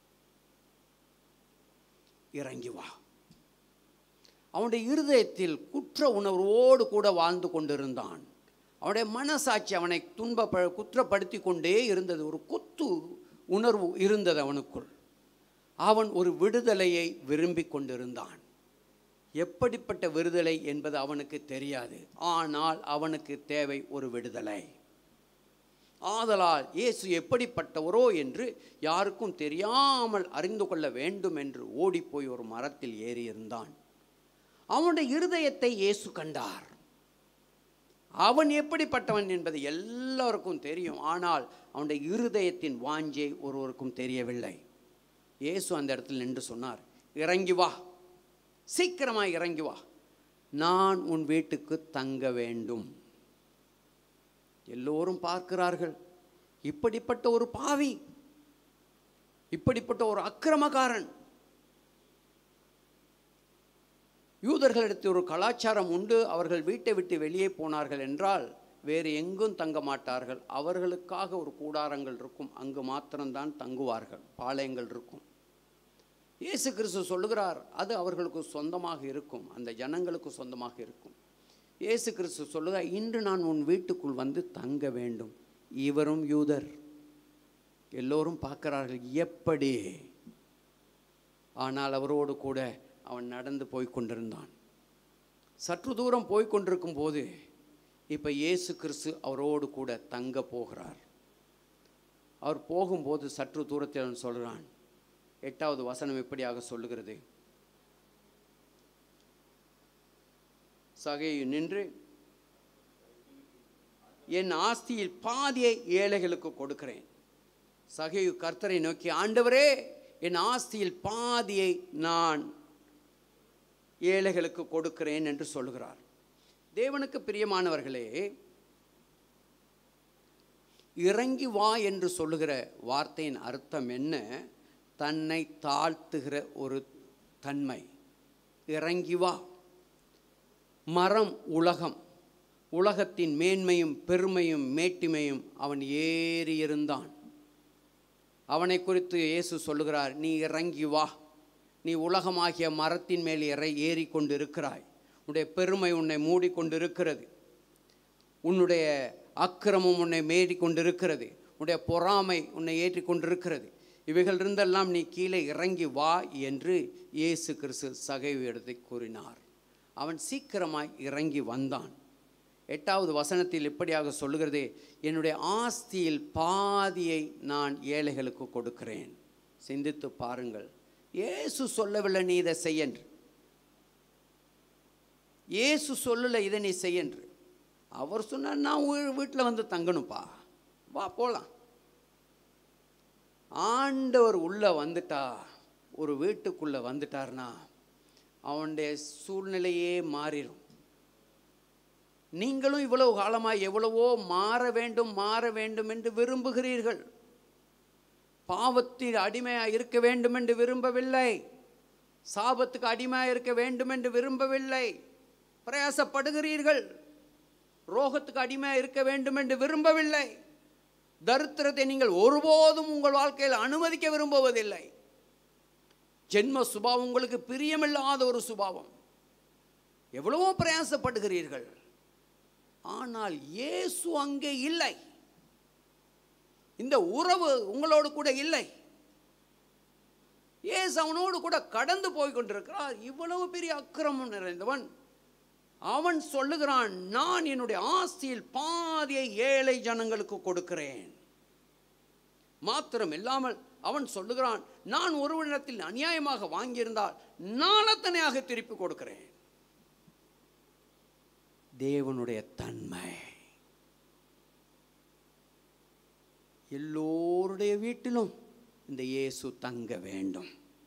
இறங்கி வா அவனுடைய இருதயத்தில் குற்ற உணர்வோடு கூட வாழ்ந்து கொண்டிருந்தான் அவனுடைய மனசாட்சி அவனை துன்ப குற்றப்படுத்தி கொண்டே இருந்தது ஒரு குத்து உணர்வு இருந்தது அவனுக்குள் அவன் ஒரு விடுதலையை விரும்பி கொண்டிருந்தான் எப்படிப்பட்ட விடுதலை என்பது அவனுக்கு தெரியாது ஆனால் அவனுக்கு தேவை ஒரு விடுதலை ஆதலால் இயேசு எப்படிப்பட்டவரோ என்று யாருக்கும் தெரியாமல் அறிந்து கொள்ள வேண்டும் என்று ஓடிப்போய் ஒரு மரத்தில் ஏறியிருந்தான் அவனுடைய இருதயத்தை இயேசு கண்டார் அவன் எப்படிப்பட்டவன் என்பது எல்லாருக்கும் தெரியும் ஆனால் அவனுடைய இருதயத்தின் வாஞ்சை ஒருவருக்கும் தெரியவில்லை இயேசு அந்த இடத்தில் நின்று சொன்னார் இறங்கி வா சீக்கிரமாக இறங்கி வா நான் உன் வீட்டுக்கு தங்க வேண்டும் எல்லோரும் பார்க்கிறார்கள் இப்படிப்பட்ட ஒரு பாவி இப்படிப்பட்ட ஒரு அக்கிரமக்காரன் யூதர்களிடத்தில் ஒரு கலாச்சாரம் உண்டு அவர்கள் வீட்டை விட்டு வெளியே போனார்கள் என்றால் வேறு எங்கும் தங்க மாட்டார்கள் அவர்களுக்காக ஒரு கூடாரங்கள் இருக்கும் அங்கு மாத்திரம்தான் தங்குவார்கள் பாளையங்கள் இருக்கும் இயேசு கிறிஸ்து சொல்லுகிறார் அது அவர்களுக்கு சொந்தமாக இருக்கும் அந்த ஜனங்களுக்கு சொந்தமாக இருக்கும் இயேசு கிறிஸ்து சொல்லுகிறார் இன்று நான் உன் வீட்டுக்குள் வந்து தங்க வேண்டும் இவரும் யூதர் எல்லோரும் பார்க்கிறார்கள் எப்படி ஆனால் அவரோடு கூட அவன் நடந்து போய் கொண்டிருந்தான் சற்று தூரம் போய் கொண்டிருக்கும் போது இப்போ இயேசு கிறிஸ்து அவரோடு கூட தங்க போகிறார் அவர் போகும்போது சற்று தூரத்தில் அவன் சொல்கிறான் எட்டாவது வசனம் எப்படியாக சொல்லுகிறது சகையு நின்று என் ஆஸ்தியில் பாதியை ஏழைகளுக்கு கொடுக்கிறேன் சகையு கர்த்தரை நோக்கி ஆண்டவரே என் ஆஸ்தியில் பாதியை நான் ஏழைகளுக்கு கொடுக்கிறேன் என்று சொல்லுகிறார் தேவனுக்கு பிரியமானவர்களே இறங்கி வா என்று சொல்லுகிற வார்த்தையின் அர்த்தம் என்ன தன்னை தாழ்த்துகிற ஒரு தன்மை இறங்கி வா மரம் உலகம் உலகத்தின் மேன்மையும் பெருமையும் மேட்டிமையும் அவன் ஏறி இருந்தான் அவனை குறித்து இயேசு சொல்லுகிறார் நீ இறங்கி வா நீ உலகமாகிய மரத்தின் மேல் இறை ஏறி கொண்டு இருக்கிறாய் உன்னுடைய பெருமை உன்னை மூடிக்கொண்டிருக்கிறது உன்னுடைய அக்கிரமம் உன்னை மேடி கொண்டிருக்கிறது உன்னுடைய பொறாமை உன்னை ஏற்றி கொண்டிருக்கிறது இவைகள் இருந்தெல்லாம் நீ கீழே இறங்கி வா என்று இயேசு கிறிஸ்து சகைவு எடுத்து கூறினார் அவன் சீக்கிரமாய் இறங்கி வந்தான் எட்டாவது வசனத்தில் இப்படியாக சொல்லுகிறதே என்னுடைய ஆஸ்தியில் பாதியை நான் ஏழைகளுக்கு கொடுக்கிறேன் சிந்தித்து பாருங்கள் இயேசு சொல்லவில்லை நீ இதை செய்யன்று இயேசு சொல்லலை இதை நீ செய்யன்று அவர் சொன்னார் நான் வீட்டில் வந்து தங்கணும்ப்பா வா போகலாம் ஆண்டவர் உள்ளே வந்துட்டா ஒரு வீட்டுக்குள்ளே வந்துட்டார்னா அவனுடைய சூழ்நிலையே மாறிடும் நீங்களும் இவ்வளவு காலமாக எவ்வளவோ மாற வேண்டும் மாற வேண்டும் என்று விரும்புகிறீர்கள் பாவத்தில் அடிமையாக இருக்க வேண்டும் என்று விரும்பவில்லை சாபத்துக்கு அடிமையாக இருக்க வேண்டும் என்று விரும்பவில்லை பிரயாசப்படுகிறீர்கள் ரோகத்துக்கு அடிமையாக இருக்க வேண்டும் என்று விரும்பவில்லை தரித்திரத்தை நீங்கள் ஒருபோதும் உங்கள் வாழ்க்கையில் அனுமதிக்க விரும்புவதில்லை ஜென்ம சுபாவம் உங்களுக்கு பிரியமில்லாத ஒரு சுபாவம் எவ்வளவோ பிரயாசப்படுகிறீர்கள் ஆனால் இயேசு அங்கே இல்லை இந்த உறவு உங்களோடு கூட இல்லை இயேசு அவனோடு கூட கடந்து போய் கொண்டிருக்கிறார் இவ்வளவு பெரிய அக்கிரமம் நிறைந்தவன் அவன் சொல்லுகிறான் நான் என்னுடைய ஆஸ்தியில் பாதியை ஏழை ஜனங்களுக்கு கொடுக்கிறேன் மாத்திரம் இல்லாமல் அவன் சொல்லுகிறான் நான் ஒருவனிடத்தில் அநியாயமாக வாங்கியிருந்தால் நாளத்தனையாக திருப்பி கொடுக்கிறேன் தேவனுடைய தன்மை எல்லோருடைய வீட்டிலும் இந்த இயேசு தங்க வேண்டும்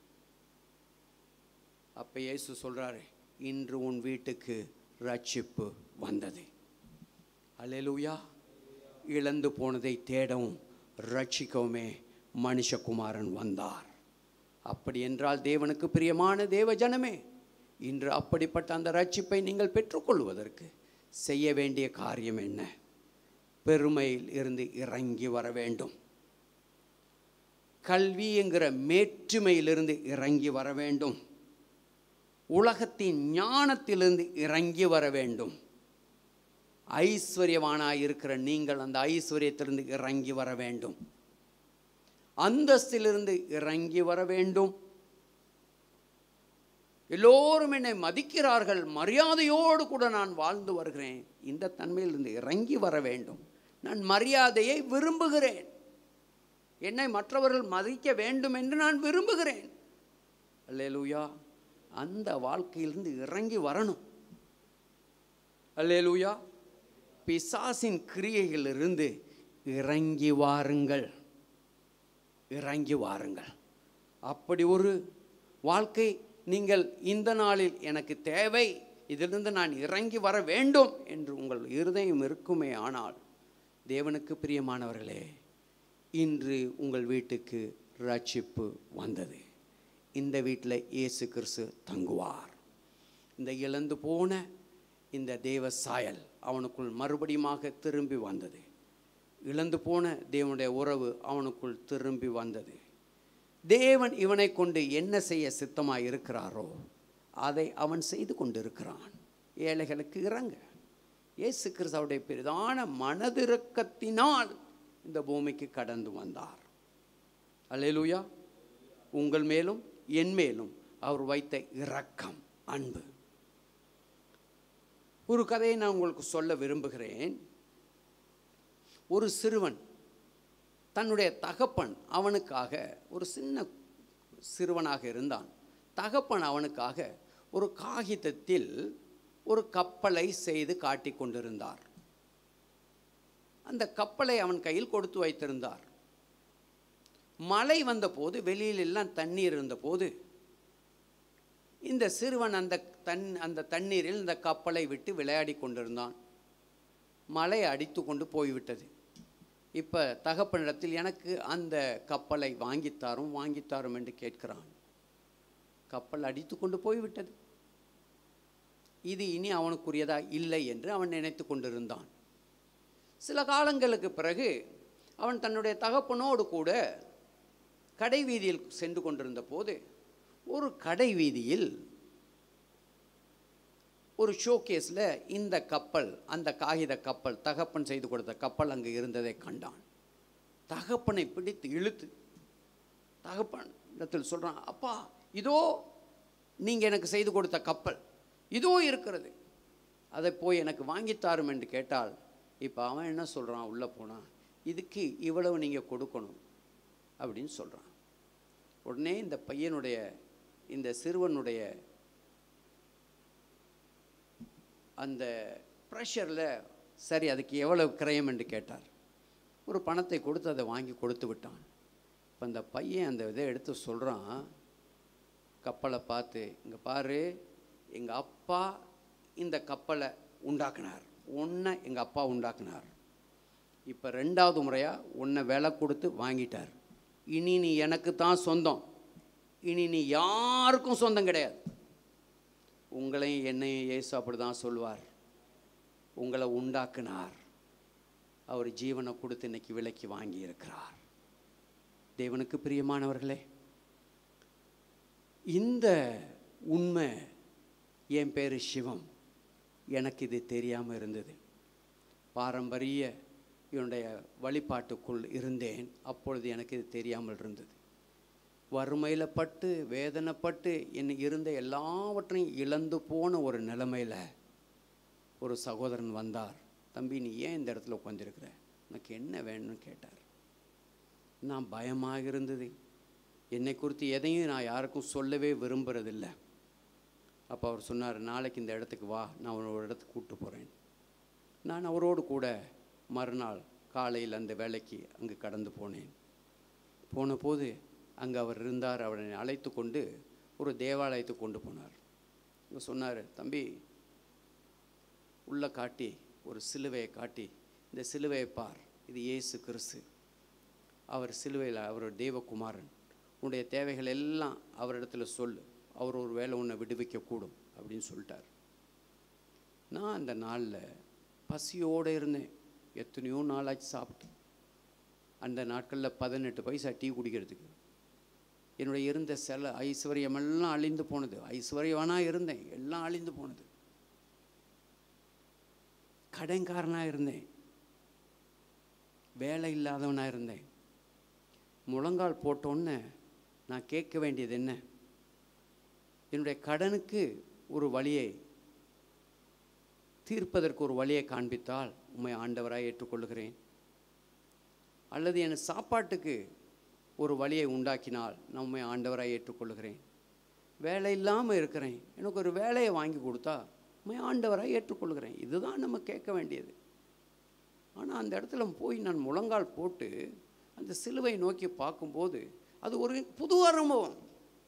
அப்ப இயேசு சொல்றாரு இன்று உன் வீட்டுக்கு ரட்சிப்பு வந்தது அல்லேலூயா இழந்து போனதை தேடவும் ரட்சிக்கவுமே மனுஷகுமாரன் வந்தார் அப்படி என்றால் தேவனுக்கு பிரியமான தேவ ஜனமே இன்று அப்படிப்பட்ட அந்த ரட்சிப்பை நீங்கள் பெற்றுக்கொள்வதற்கு செய்ய வேண்டிய காரியம் என்ன பெருமையில் இருந்து இறங்கி வர வேண்டும் கல்வி என்கிற மேற்றுமையிலிருந்து இறங்கி வர வேண்டும் உலகத்தின் ஞானத்திலிருந்து இறங்கி வர வேண்டும் ஐஸ்வர்யவானாய் இருக்கிற நீங்கள் அந்த ஐஸ்வர்யத்திலிருந்து இறங்கி வர வேண்டும் அந்தஸ்திலிருந்து இறங்கி வர வேண்டும் எல்லோரும் என்னை மதிக்கிறார்கள் மரியாதையோடு கூட நான் வாழ்ந்து வருகிறேன் இந்த தன்மையிலிருந்து இறங்கி வர வேண்டும் நான் மரியாதையை விரும்புகிறேன் என்னை மற்றவர்கள் மதிக்க வேண்டும் என்று நான் விரும்புகிறேன் அல்லேலூயா அந்த வாழ்க்கையிலிருந்து இறங்கி வரணும் அல்லேலூயா பிசாசின் கிரியைகளிலிருந்து இறங்கி வாருங்கள் இறங்கி வாருங்கள் அப்படி ஒரு வாழ்க்கை நீங்கள் இந்த நாளில் எனக்கு தேவை இதிலிருந்து நான் இறங்கி வர வேண்டும் என்று உங்கள் இருதயம் இருக்குமே ஆனால் தேவனுக்கு பிரியமானவர்களே இன்று உங்கள் வீட்டுக்கு ரட்சிப்பு வந்தது இந்த வீட்டில் இயேசு கிறிஸ்து தங்குவார் இந்த இழந்து போன இந்த தேவ சாயல் அவனுக்குள் மறுபடியுமாக திரும்பி வந்தது இழந்து போன தேவனுடைய உறவு அவனுக்குள் திரும்பி வந்தது தேவன் இவனை கொண்டு என்ன செய்ய சித்தமாக இருக்கிறாரோ அதை அவன் செய்து கொண்டிருக்கிறான் ஏழைகளுக்கு இறங்க இயேசு கிறிஸ்துவுடைய பெரிதான மனதிறக்கத்தினால் இந்த பூமிக்கு கடந்து வந்தார் அல்லேலூயா உங்கள் மேலும் என் மேலும் அவர் வைத்த இரக்கம் அன்பு ஒரு கதையை நான் உங்களுக்கு சொல்ல விரும்புகிறேன் ஒரு சிறுவன் தன்னுடைய தகப்பன் அவனுக்காக ஒரு சின்ன சிறுவனாக இருந்தான் தகப்பன் அவனுக்காக ஒரு காகிதத்தில் ஒரு கப்பலை செய்து காட்டிக் கொண்டிருந்தார் அந்த கப்பலை அவன் கையில் கொடுத்து வைத்திருந்தார் மழை வந்தபோது வெளியில் எல்லாம் தண்ணீர் இருந்தபோது இந்த சிறுவன் அந்த தன் அந்த தண்ணீரில் இந்த கப்பலை விட்டு விளையாடி கொண்டிருந்தான் மழை அடித்து கொண்டு போய்விட்டது இப்போ தகப்பனிடத்தில் எனக்கு அந்த கப்பலை வாங்கித்தாரும் வாங்கித்தாரும் என்று கேட்கிறான் கப்பல் அடித்து கொண்டு போய்விட்டது இது இனி அவனுக்குரியதா இல்லை என்று அவன் நினைத்து கொண்டிருந்தான் சில காலங்களுக்கு பிறகு அவன் தன்னுடைய தகப்பனோடு கூட கடை வீதியில் சென்று கொண்டிருந்த போது ஒரு கடை வீதியில் ஒரு ஷோகேஸில் இந்த கப்பல் அந்த காகித கப்பல் தகப்பன் செய்து கொடுத்த கப்பல் அங்கே இருந்ததை கண்டான் தகப்பனை பிடித்து இழுத்து தகப்பன் இடத்தில் சொல்கிறான் அப்பா இதோ நீங்கள் எனக்கு செய்து கொடுத்த கப்பல் இதோ இருக்கிறது அதை போய் எனக்கு வாங்கித்தாரும் என்று கேட்டால் இப்போ அவன் என்ன சொல்கிறான் உள்ளே போனான் இதுக்கு இவ்வளவு நீங்கள் கொடுக்கணும் அப்படின்னு சொல்கிறான் உடனே இந்த பையனுடைய இந்த சிறுவனுடைய அந்த ப்ரெஷரில் சரி அதுக்கு எவ்வளவு கிரயம் என்று கேட்டார் ஒரு பணத்தை கொடுத்து அதை வாங்கி கொடுத்து விட்டான் இப்போ அந்த பையன் அந்த இதை எடுத்து சொல்கிறான் கப்பலை பார்த்து இங்கே பாரு எங்கள் அப்பா இந்த கப்பலை உண்டாக்குனார் உன்னை எங்கள் அப்பா உண்டாக்குனார் இப்போ ரெண்டாவது முறையாக உன்னை விலை கொடுத்து வாங்கிட்டார் இனி நீ எனக்கு தான் சொந்தம் இனி நீ யாருக்கும் சொந்தம் கிடையாது உங்களையும் என்னையும் இயேசு அப்படி தான் சொல்வார் உங்களை உண்டாக்குனார் அவர் ஜீவனை கொடுத்து இன்னைக்கு விலைக்கு வாங்கி இருக்கிறார் தேவனுக்கு பிரியமானவர்களே இந்த உண்மை என் பேர் சிவம் எனக்கு இது தெரியாமல் இருந்தது பாரம்பரிய என்னுடைய வழிபாட்டுக்குள் இருந்தேன் அப்பொழுது எனக்கு இது தெரியாமல் இருந்தது வறுமையில் பட்டு வேதனைப்பட்டு என் இருந்த எல்லாவற்றையும் இழந்து போன ஒரு நிலைமையில் ஒரு சகோதரன் வந்தார் தம்பி நீ ஏன் இந்த இடத்துல உட்காந்துருக்குற உனக்கு என்ன வேணும்னு கேட்டார் நான் பயமாக இருந்தது என்னை குறித்து எதையும் நான் யாருக்கும் சொல்லவே விரும்புறதில்லை அப்போ அவர் சொன்னார் நாளைக்கு இந்த இடத்துக்கு வா நான் உன்னை ஒரு இடத்துக்கு கூப்பிட்டு போகிறேன் நான் அவரோடு கூட மறுநாள் காலையில் அந்த வேலைக்கு அங்கு கடந்து போனேன் போன போது அங்கே அவர் இருந்தார் அவரை அழைத்து கொண்டு ஒரு தேவாலயத்துக்கு கொண்டு போனார் இங்க சொன்னார் தம்பி உள்ள காட்டி ஒரு சிலுவையை காட்டி இந்த சிலுவையை பார் இது இயேசு கிறிஸ்து அவர் சிலுவையில் அவர் தேவகுமாரன் உன்னுடைய தேவைகள் எல்லாம் அவரிடத்துல சொல்லு அவர் ஒரு வேளை உன்னை விடுவிக்கக்கூடும் அப்படின்னு சொல்லிட்டார் நான் அந்த நாளில் பசியோடு இருந்தேன் எத்தனையோ நாளாச்சு சாப்பிட்டு அந்த நாட்களில் பதினெட்டு பைசா டீ குடிக்கிறதுக்கு என்னுடைய இருந்த செல ஐஸ்வர்யமெல்லாம் அழிந்து போனது ஐஸ்வர்யவனாக இருந்தேன் எல்லாம் அழிந்து போனது கடன்காரனாக இருந்தேன் வேலை இல்லாதவனாக இருந்தேன் முழங்கால் போட்டோன்னே நான் கேட்க வேண்டியது என்ன என்னுடைய கடனுக்கு ஒரு வழியை தீர்ப்பதற்கு ஒரு வழியை காண்பித்தால் உண்மை ஆண்டவராய் ஏற்றுக்கொள்கிறேன் அல்லது என் சாப்பாட்டுக்கு ஒரு வழியை உண்டாக்கினால் நான் உண்மை ஆண்டவராய் ஏற்றுக்கொள்கிறேன் வேலை இல்லாமல் இருக்கிறேன் எனக்கு ஒரு வேலையை வாங்கி கொடுத்தா உண்மை ஆண்டவராய் ஏற்றுக்கொள்கிறேன் இதுதான் நம்ம கேட்க வேண்டியது ஆனால் அந்த இடத்துல போய் நான் முழங்கால் போட்டு அந்த சிலுவை நோக்கி பார்க்கும்போது அது ஒரு புது அனுபவம்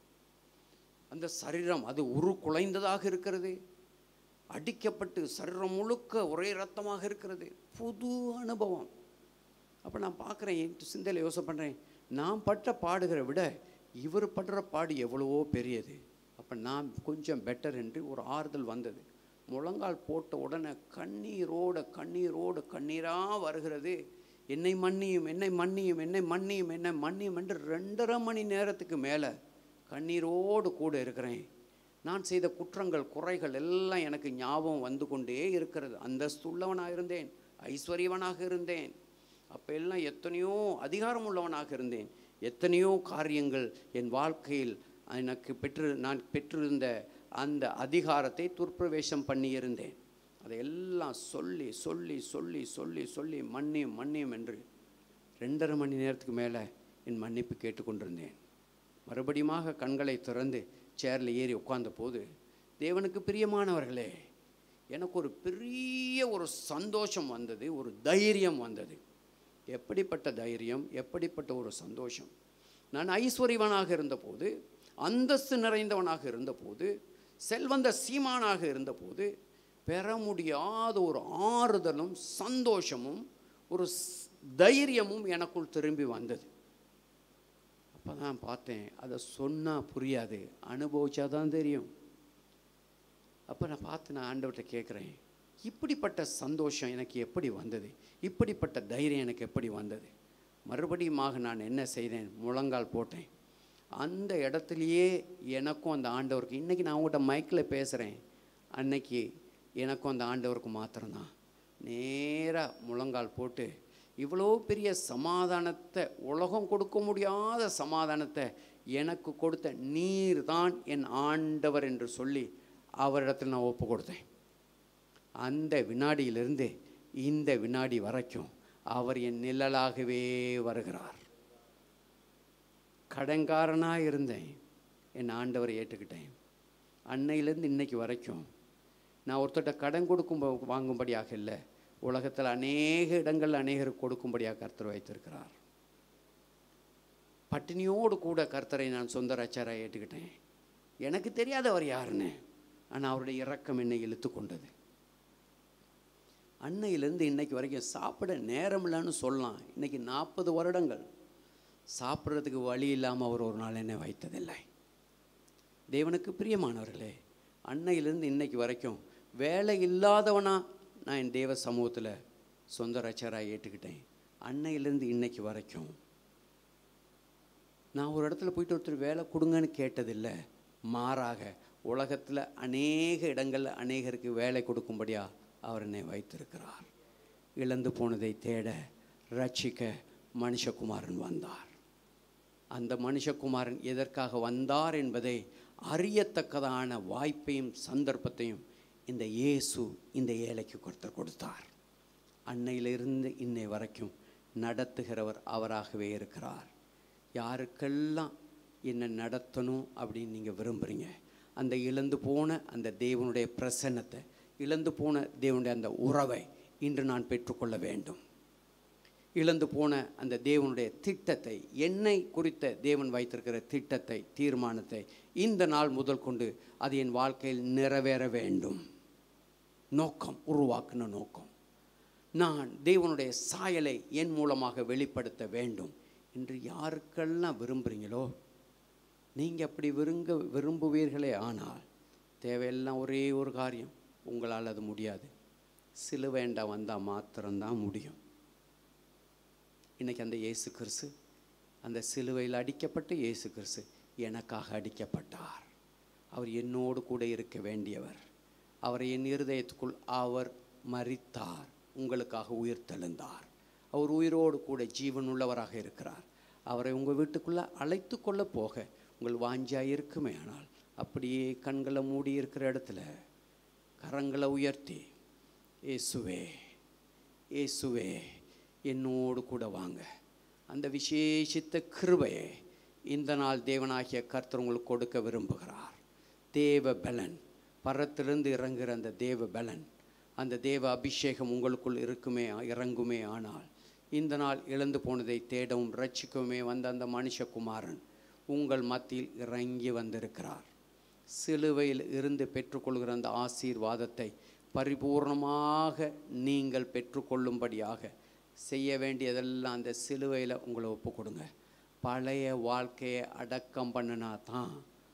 அந்த சரீரம் அது உரு குலைந்ததாக இருக்கிறது அடிக்கப்பட்டு சரீரம் முழுக்க ஒரே ரத்தமாக இருக்கிறது புது அனுபவம் அப்போ நான் பார்க்குறேன் என் சிந்தையில் யோசனை பண்ணுறேன் நான் பட்ட பாடுகிற விட இவர் படுற பாடு எவ்வளவோ பெரியது அப்போ நான் கொஞ்சம் பெட்டர் என்று ஒரு ஆறுதல் வந்தது முழங்கால் போட்ட உடனே கண்ணீரோட கண்ணீரோடு கண்ணீராக வருகிறது என்னை மன்னியும் என்னை மன்னியும் என்னை மன்னியும் என்னை மன்னியும் என்று ரெண்டரை மணி நேரத்துக்கு மேலே கண்ணீரோடு கூட இருக்கிறேன் நான் செய்த குற்றங்கள் குறைகள் எல்லாம் எனக்கு ஞாபகம் வந்து கொண்டே இருக்கிறது அந்தஸ்துள்ளவனாக இருந்தேன் ஐஸ்வர்யவனாக இருந்தேன் அப்போ எல்லாம் எத்தனையோ அதிகாரம் உள்ளவனாக இருந்தேன் எத்தனையோ காரியங்கள் என் வாழ்க்கையில் எனக்கு பெற்று நான் பெற்றிருந்த அந்த அதிகாரத்தை துர்ப்பிரவேசம் பண்ணியிருந்தேன் அதையெல்லாம் சொல்லி சொல்லி சொல்லி சொல்லி சொல்லி மன்னியும் மன்னியும் என்று ரெண்டரை மணி நேரத்துக்கு மேலே என் மன்னிப்பு கேட்டுக்கொண்டிருந்தேன் மறுபடியுமாக கண்களை திறந்து சேரில் ஏறி உட்கார்ந்த போது தேவனுக்கு பிரியமானவர்களே எனக்கு ஒரு பெரிய ஒரு சந்தோஷம் வந்தது ஒரு தைரியம் வந்தது எப்படிப்பட்ட தைரியம் எப்படிப்பட்ட ஒரு சந்தோஷம் நான் ஐஸ்வர்யவனாக இருந்தபோது அந்தஸ்து நிறைந்தவனாக இருந்தபோது செல்வந்த சீமானாக இருந்தபோது பெற முடியாத ஒரு ஆறுதலும் சந்தோஷமும் ஒரு ஸ்- தைரியமும் எனக்குள் திரும்பி வந்தது அப்போ தான் பார்த்தேன் அதை சொன்னால் புரியாது அனுபவிச்சா தான் தெரியும் அப்போ நான் பார்த்து நான் ஆண்டவர்கிட்ட கேட்குறேன் இப்படிப்பட்ட சந்தோஷம் எனக்கு எப்படி வந்தது இப்படிப்பட்ட தைரியம் எனக்கு எப்படி வந்தது மறுபடியுமாக நான் என்ன செய்தேன் முழங்கால் போட்டேன் அந்த இடத்துலையே எனக்கும் அந்த ஆண்டவருக்கு இன்றைக்கி நான் உங்கள்கிட்ட மைக்கில் பேசுகிறேன் அன்னைக்கு எனக்கும் அந்த ஆண்டவருக்கு மாத்திரம்தான் நேராக முழங்கால் போட்டு இவ்வளோ பெரிய சமாதானத்தை உலகம் கொடுக்க முடியாத சமாதானத்தை எனக்கு கொடுத்த நீர் தான் என் ஆண்டவர் என்று சொல்லி அவரிடத்தில் நான் ஒப்பு கொடுத்தேன் அந்த வினாடியிலிருந்து இந்த வினாடி வரைக்கும் அவர் என் நிழலாகவே வருகிறார் கடன்காரனாக இருந்தேன் என் ஆண்டவரை ஏற்றுக்கிட்டேன் அன்னையிலேருந்து இன்னைக்கு வரைக்கும் நான் ஒருத்தர்கிட்ட கடன் கொடுக்கும் வாங்கும்படியாக இல்லை உலகத்தில் அநேக இடங்கள் அநேகருக்கு கொடுக்கும்படியாக கர்த்தர் வைத்திருக்கிறார் பட்டினியோடு கூட கர்த்தரை நான் சொந்த ரச்சராக ஏற்றுக்கிட்டேன் எனக்கு தெரியாத அவர் யாருன்னு ஆனால் அவருடைய இரக்கம் என்னை இழுத்து கொண்டது அன்னையிலேருந்து இன்னைக்கு வரைக்கும் சாப்பிட நேரம் இல்லைன்னு சொல்லலாம் இன்னைக்கு நாற்பது வருடங்கள் சாப்பிட்றதுக்கு வழி இல்லாமல் அவர் ஒரு நாள் என்னை வைத்ததில்லை தேவனுக்கு பிரியமானவர்களே அன்னையிலேருந்து இன்னைக்கு வரைக்கும் வேலை இல்லாதவனா நான் என் தேவ சமூகத்தில் சொந்த ரச்சராக ஏற்றுக்கிட்டேன் அன்னையிலேருந்து இன்னைக்கு வரைக்கும் நான் ஒரு இடத்துல போயிட்டு ஒருத்தர் வேலை கொடுங்கன்னு கேட்டதில்லை மாறாக உலகத்தில் அநேக இடங்களில் அநேகருக்கு வேலை கொடுக்கும்படியா அவர் என்னை வைத்திருக்கிறார் இழந்து போனதை தேட ரட்சிக்க மனுஷகுமாரன் வந்தார் அந்த மனுஷகுமாரன் எதற்காக வந்தார் என்பதை அறியத்தக்கதான வாய்ப்பையும் சந்தர்ப்பத்தையும் இந்த இயேசு இந்த ஏழைக்கு ஒருத்தர் கொடுத்தார் அன்னையிலிருந்து இன்னை வரைக்கும் நடத்துகிறவர் அவராகவே இருக்கிறார் யாருக்கெல்லாம் என்னை நடத்தணும் அப்படின்னு நீங்கள் விரும்புகிறீங்க அந்த இழந்து போன அந்த தேவனுடைய பிரசன்னத்தை இழந்து போன தேவனுடைய அந்த உறவை இன்று நான் பெற்றுக்கொள்ள வேண்டும் இழந்து போன அந்த தேவனுடைய திட்டத்தை என்னை குறித்த தேவன் வைத்திருக்கிற திட்டத்தை தீர்மானத்தை இந்த நாள் முதல் கொண்டு அது என் வாழ்க்கையில் நிறைவேற வேண்டும் நோக்கம் உருவாக்குன நோக்கம் நான் தேவனுடைய சாயலை என் மூலமாக வெளிப்படுத்த வேண்டும் என்று யாருக்கெல்லாம் விரும்புகிறீங்களோ நீங்கள் அப்படி விருங்க விரும்புவீர்களே ஆனால் தேவையெல்லாம் ஒரே ஒரு காரியம் உங்களால் அது முடியாது சிலுவேண்டா வந்தால் மாத்திரம்தான் முடியும் இன்னைக்கு அந்த இயேசு கிறிஸ்து அந்த சிலுவையில் அடிக்கப்பட்ட இயேசு கிறிஸ்து எனக்காக அடிக்கப்பட்டார் அவர் என்னோடு கூட இருக்க வேண்டியவர் அவரை என் இருதயத்துக்குள் அவர் மரித்தார் உங்களுக்காக உயிர் தெழுந்தார் அவர் உயிரோடு கூட ஜீவன் உள்ளவராக இருக்கிறார் அவரை உங்கள் வீட்டுக்குள்ளே அழைத்து கொள்ள போக உங்கள் வாஞ்சியாக இருக்குமே ஆனால் அப்படியே கண்களை மூடி இருக்கிற இடத்துல கரங்களை உயர்த்தி இயேசுவே இயேசுவே என்னோடு கூட வாங்க அந்த விசேஷித்த கிருபையை இந்த நாள் தேவனாகிய கர்த்தர் உங்களுக்கு கொடுக்க விரும்புகிறார் தேவ பலன் பரத்திலிருந்து இறங்குகிற அந்த தேவ பலன் அந்த தேவ அபிஷேகம் உங்களுக்குள் இருக்குமே இறங்குமே ஆனால் இந்த நாள் இழந்து போனதை தேடவும் ரட்சிக்கவுமே வந்த அந்த மனுஷகுமாரன் உங்கள் மத்தியில் இறங்கி வந்திருக்கிறார் சிலுவையில் இருந்து பெற்றுக்கொள்கிற அந்த ஆசீர்வாதத்தை பரிபூர்ணமாக நீங்கள் பெற்றுக்கொள்ளும்படியாக செய்ய வேண்டியதெல்லாம் அந்த சிலுவையில் உங்களை ஒப்பு கொடுங்க பழைய வாழ்க்கையை அடக்கம் பண்ணினா தான்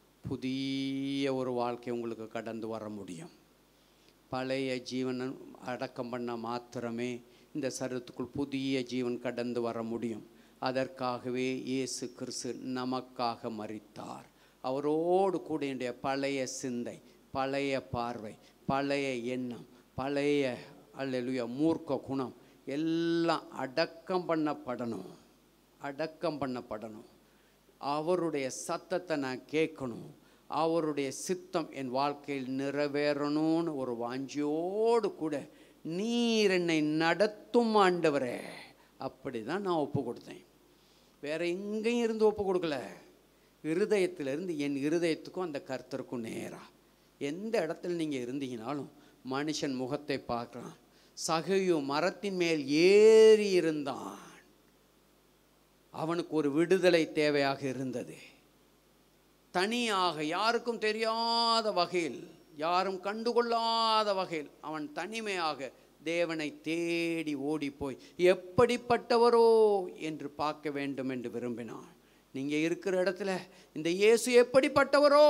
புதிய ஒரு வாழ்க்கை உங்களுக்கு கடந்து வர முடியும் பழைய ஜீவனை அடக்கம் பண்ண மாத்திரமே இந்த சரீரத்துக்குள் புதிய ஜீவன் கடந்து வர முடியும் அதற்காகவே இயேசு கிறிஸ்து நமக்காக மரித்தார் அவரோடு கூட என்னுடைய பழைய சிந்தை பழைய பார்வை பழைய எண்ணம் பழைய அல்லேலூயா மூர்க்க குணம் எல்லாம் அடக்கம் பண்ணப்படணும் அடக்கம் பண்ணப்படணும் அவருடைய சத்தத்தை நான் கேட்கணும் அவருடைய சித்தம் என் வாழ்க்கையில் நிறைவேறணும்னு ஒரு வாஞ்சியோடு கூட நீர் என்னை நடத்தும் ஆண்டவரே அப்படி தான் நான் ஒப்பு கொடுத்தேன் வேற எங்கேயும் இருந்து ஒப்பு கொடுக்கல இருதயத்திலிருந்து என் இருதயத்துக்கும் அந்த கர்த்தருக்கும் நேராக எந்த இடத்துல நீங்கள் இருந்தீங்கனாலும் மனுஷன் முகத்தை பார்க்குறான் சகையு மரத்தின் மேல் ஏறி இருந்தான் அவனுக்கு ஒரு விடுதலை தேவையாக இருந்தது தனியாக யாருக்கும் தெரியாத வகையில் யாரும் கண்டுகொள்ளாத வகையில் அவன் தனிமையாக தேவனை தேடி ஓடிப்போய் எப்படிப்பட்டவரோ என்று பார்க்க வேண்டும் என்று விரும்பினான் நீங்கள் இருக்கிற இடத்துல இந்த இயேசு எப்படிப்பட்டவரோ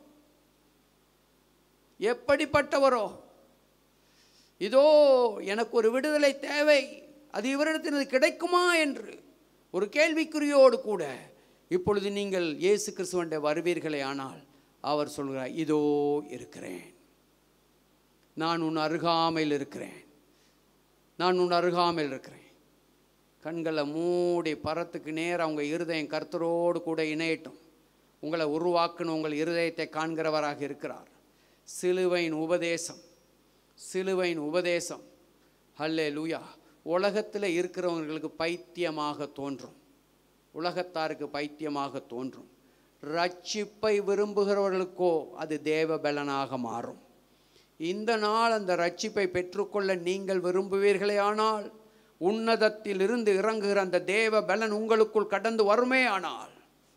எப்படிப்பட்டவரோ இதோ எனக்கு ஒரு விடுதலை தேவை அது இவரிடத்தில் இது கிடைக்குமா என்று ஒரு கேள்விக்குறியோடு கூட இப்பொழுது நீங்கள் இயேசு கிறிஸ்துவண்ட வருவீர்களே ஆனால் அவர் சொல்கிறார் இதோ இருக்கிறேன் நான் உன் அருகாமையில் இருக்கிறேன் நான் உன் அருகாமையில் இருக்கிறேன் கண்களை மூடி பரத்துக்கு நேரம் அவங்க இருதயம் கர்த்தரோடு கூட இணையட்டும் உங்களை உருவாக்குன உங்கள் இருதயத்தை காண்கிறவராக இருக்கிறார் சிலுவையின் உபதேசம் சிலுவையின் உபதேசம் ஹல்லே லூயா உலகத்தில் இருக்கிறவங்களுக்கு பைத்தியமாக தோன்றும் உலகத்தாருக்கு பைத்தியமாக தோன்றும் ரட்சிப்பை விரும்புகிறவர்களுக்கோ அது தேவ பலனாக மாறும் இந்த நாள் அந்த ரட்சிப்பை பெற்றுக்கொள்ள நீங்கள் விரும்புவீர்களே ஆனால் உன்னதத்திலிருந்து இறங்குகிற அந்த தேவ பலன் உங்களுக்குள் கடந்து வருமே ஆனால்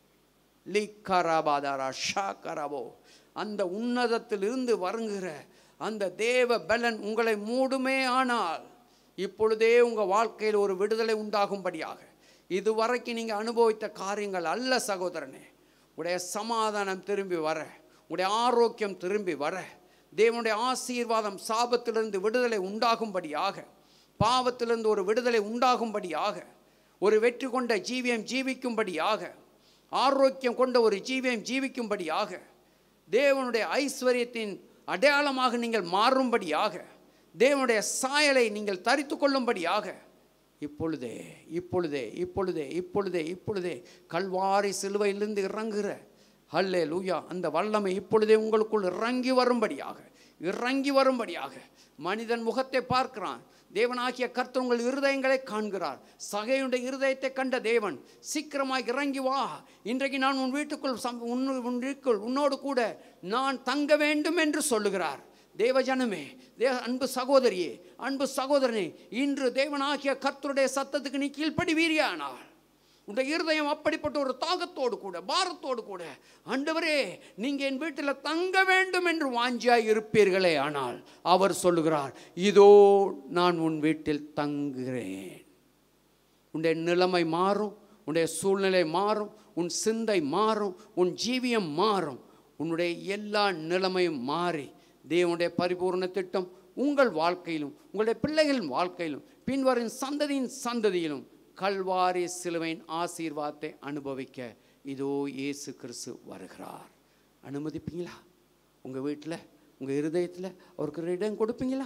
லிக்கராபாதாரா ஷா கராபோ அந்த உன்னதத்திலிருந்து வருகிற அந்த தேவ பலன் உங்களை மூடுமே ஆனால் இப்பொழுதே உங்கள் வாழ்க்கையில் ஒரு விடுதலை உண்டாகும்படியாக இதுவரைக்கும் நீங்கள் அனுபவித்த காரியங்கள் அல்ல சகோதரனே உடைய சமாதானம் திரும்பி வர உடைய ஆரோக்கியம் திரும்பி வர தேவனுடைய ஆசீர்வாதம் சாபத்திலிருந்து விடுதலை உண்டாகும்படியாக பாவத்திலிருந்து ஒரு விடுதலை உண்டாகும்படியாக ஒரு வெற்றி கொண்ட ஜீவியம் ஜீவிக்கும்படியாக ஆரோக்கியம் கொண்ட ஒரு ஜீவியம் ஜீவிக்கும்படியாக தேவனுடைய ஐஸ்வர்யத்தின் அடையாளமாக நீங்கள் மாறும்படியாக தேவனுடைய சாயலை நீங்கள் தரித்து கொள்ளும்படியாக இப்பொழுதே இப்பொழுதே இப்பொழுதே இப்பொழுதே இப்பொழுதே கல்வாரி சிலுவையிலிருந்து இறங்குகிற ஹல்லே லூயா அந்த வல்லமை இப்பொழுதே உங்களுக்குள் இறங்கி வரும்படியாக இறங்கி வரும்படியாக மனிதன் முகத்தை பார்க்கிறான் தேவனாகிய கர்த்தர் உங்கள் இருதயங்களை காண்கிறார் சகையுடைய இருதயத்தை கண்ட தேவன் சீக்கிரமாக இறங்கி வா இன்றைக்கு நான் உன் வீட்டுக்குள் சம் உன் உன் வீட்டுக்குள் உன்னோடு கூட நான் தங்க வேண்டும் என்று சொல்லுகிறார் தேவஜனமே தேவ அன்பு சகோதரியே அன்பு சகோதரனே இன்று தேவனாகிய கர்த்தருடைய சத்தத்துக்கு நீ கீழ்ப்படிவீரியானால் உடைய இருதயம் அப்படிப்பட்ட ஒரு தாகத்தோடு கூட பாரத்தோடு கூட ஆண்டவரே நீங்க என் வீட்டில் தங்க வேண்டும் என்று வாஞ்சியாய் இருப்பீர்களே ஆனால் அவர் சொல்லுகிறார் இதோ நான் உன் வீட்டில் தங்குகிறேன் உன்னுடைய நிலைமை மாறும் உன்னுடைய சூழ்நிலை மாறும் உன் சிந்தை மாறும் உன் ஜீவியம் மாறும் உன்னுடைய எல்லா நிலைமையும் மாறி தேவனுடைய பரிபூர்ண திட்டம் உங்கள் வாழ்க்கையிலும் உங்களுடைய பிள்ளைகளின் வாழ்க்கையிலும் பின்வரும் சந்ததியின் சந்ததியிலும் கல்வாரி சிலுவையின் ஆசீர்வாதத்தை அனுபவிக்க இதோ இயேசு கிறிஸ்து வருகிறார் அனுமதிப்பீங்களா உங்கள் வீட்டில் உங்கள் இருதயத்தில் அவருக்கு ஒரு இடம் கொடுப்பீங்களா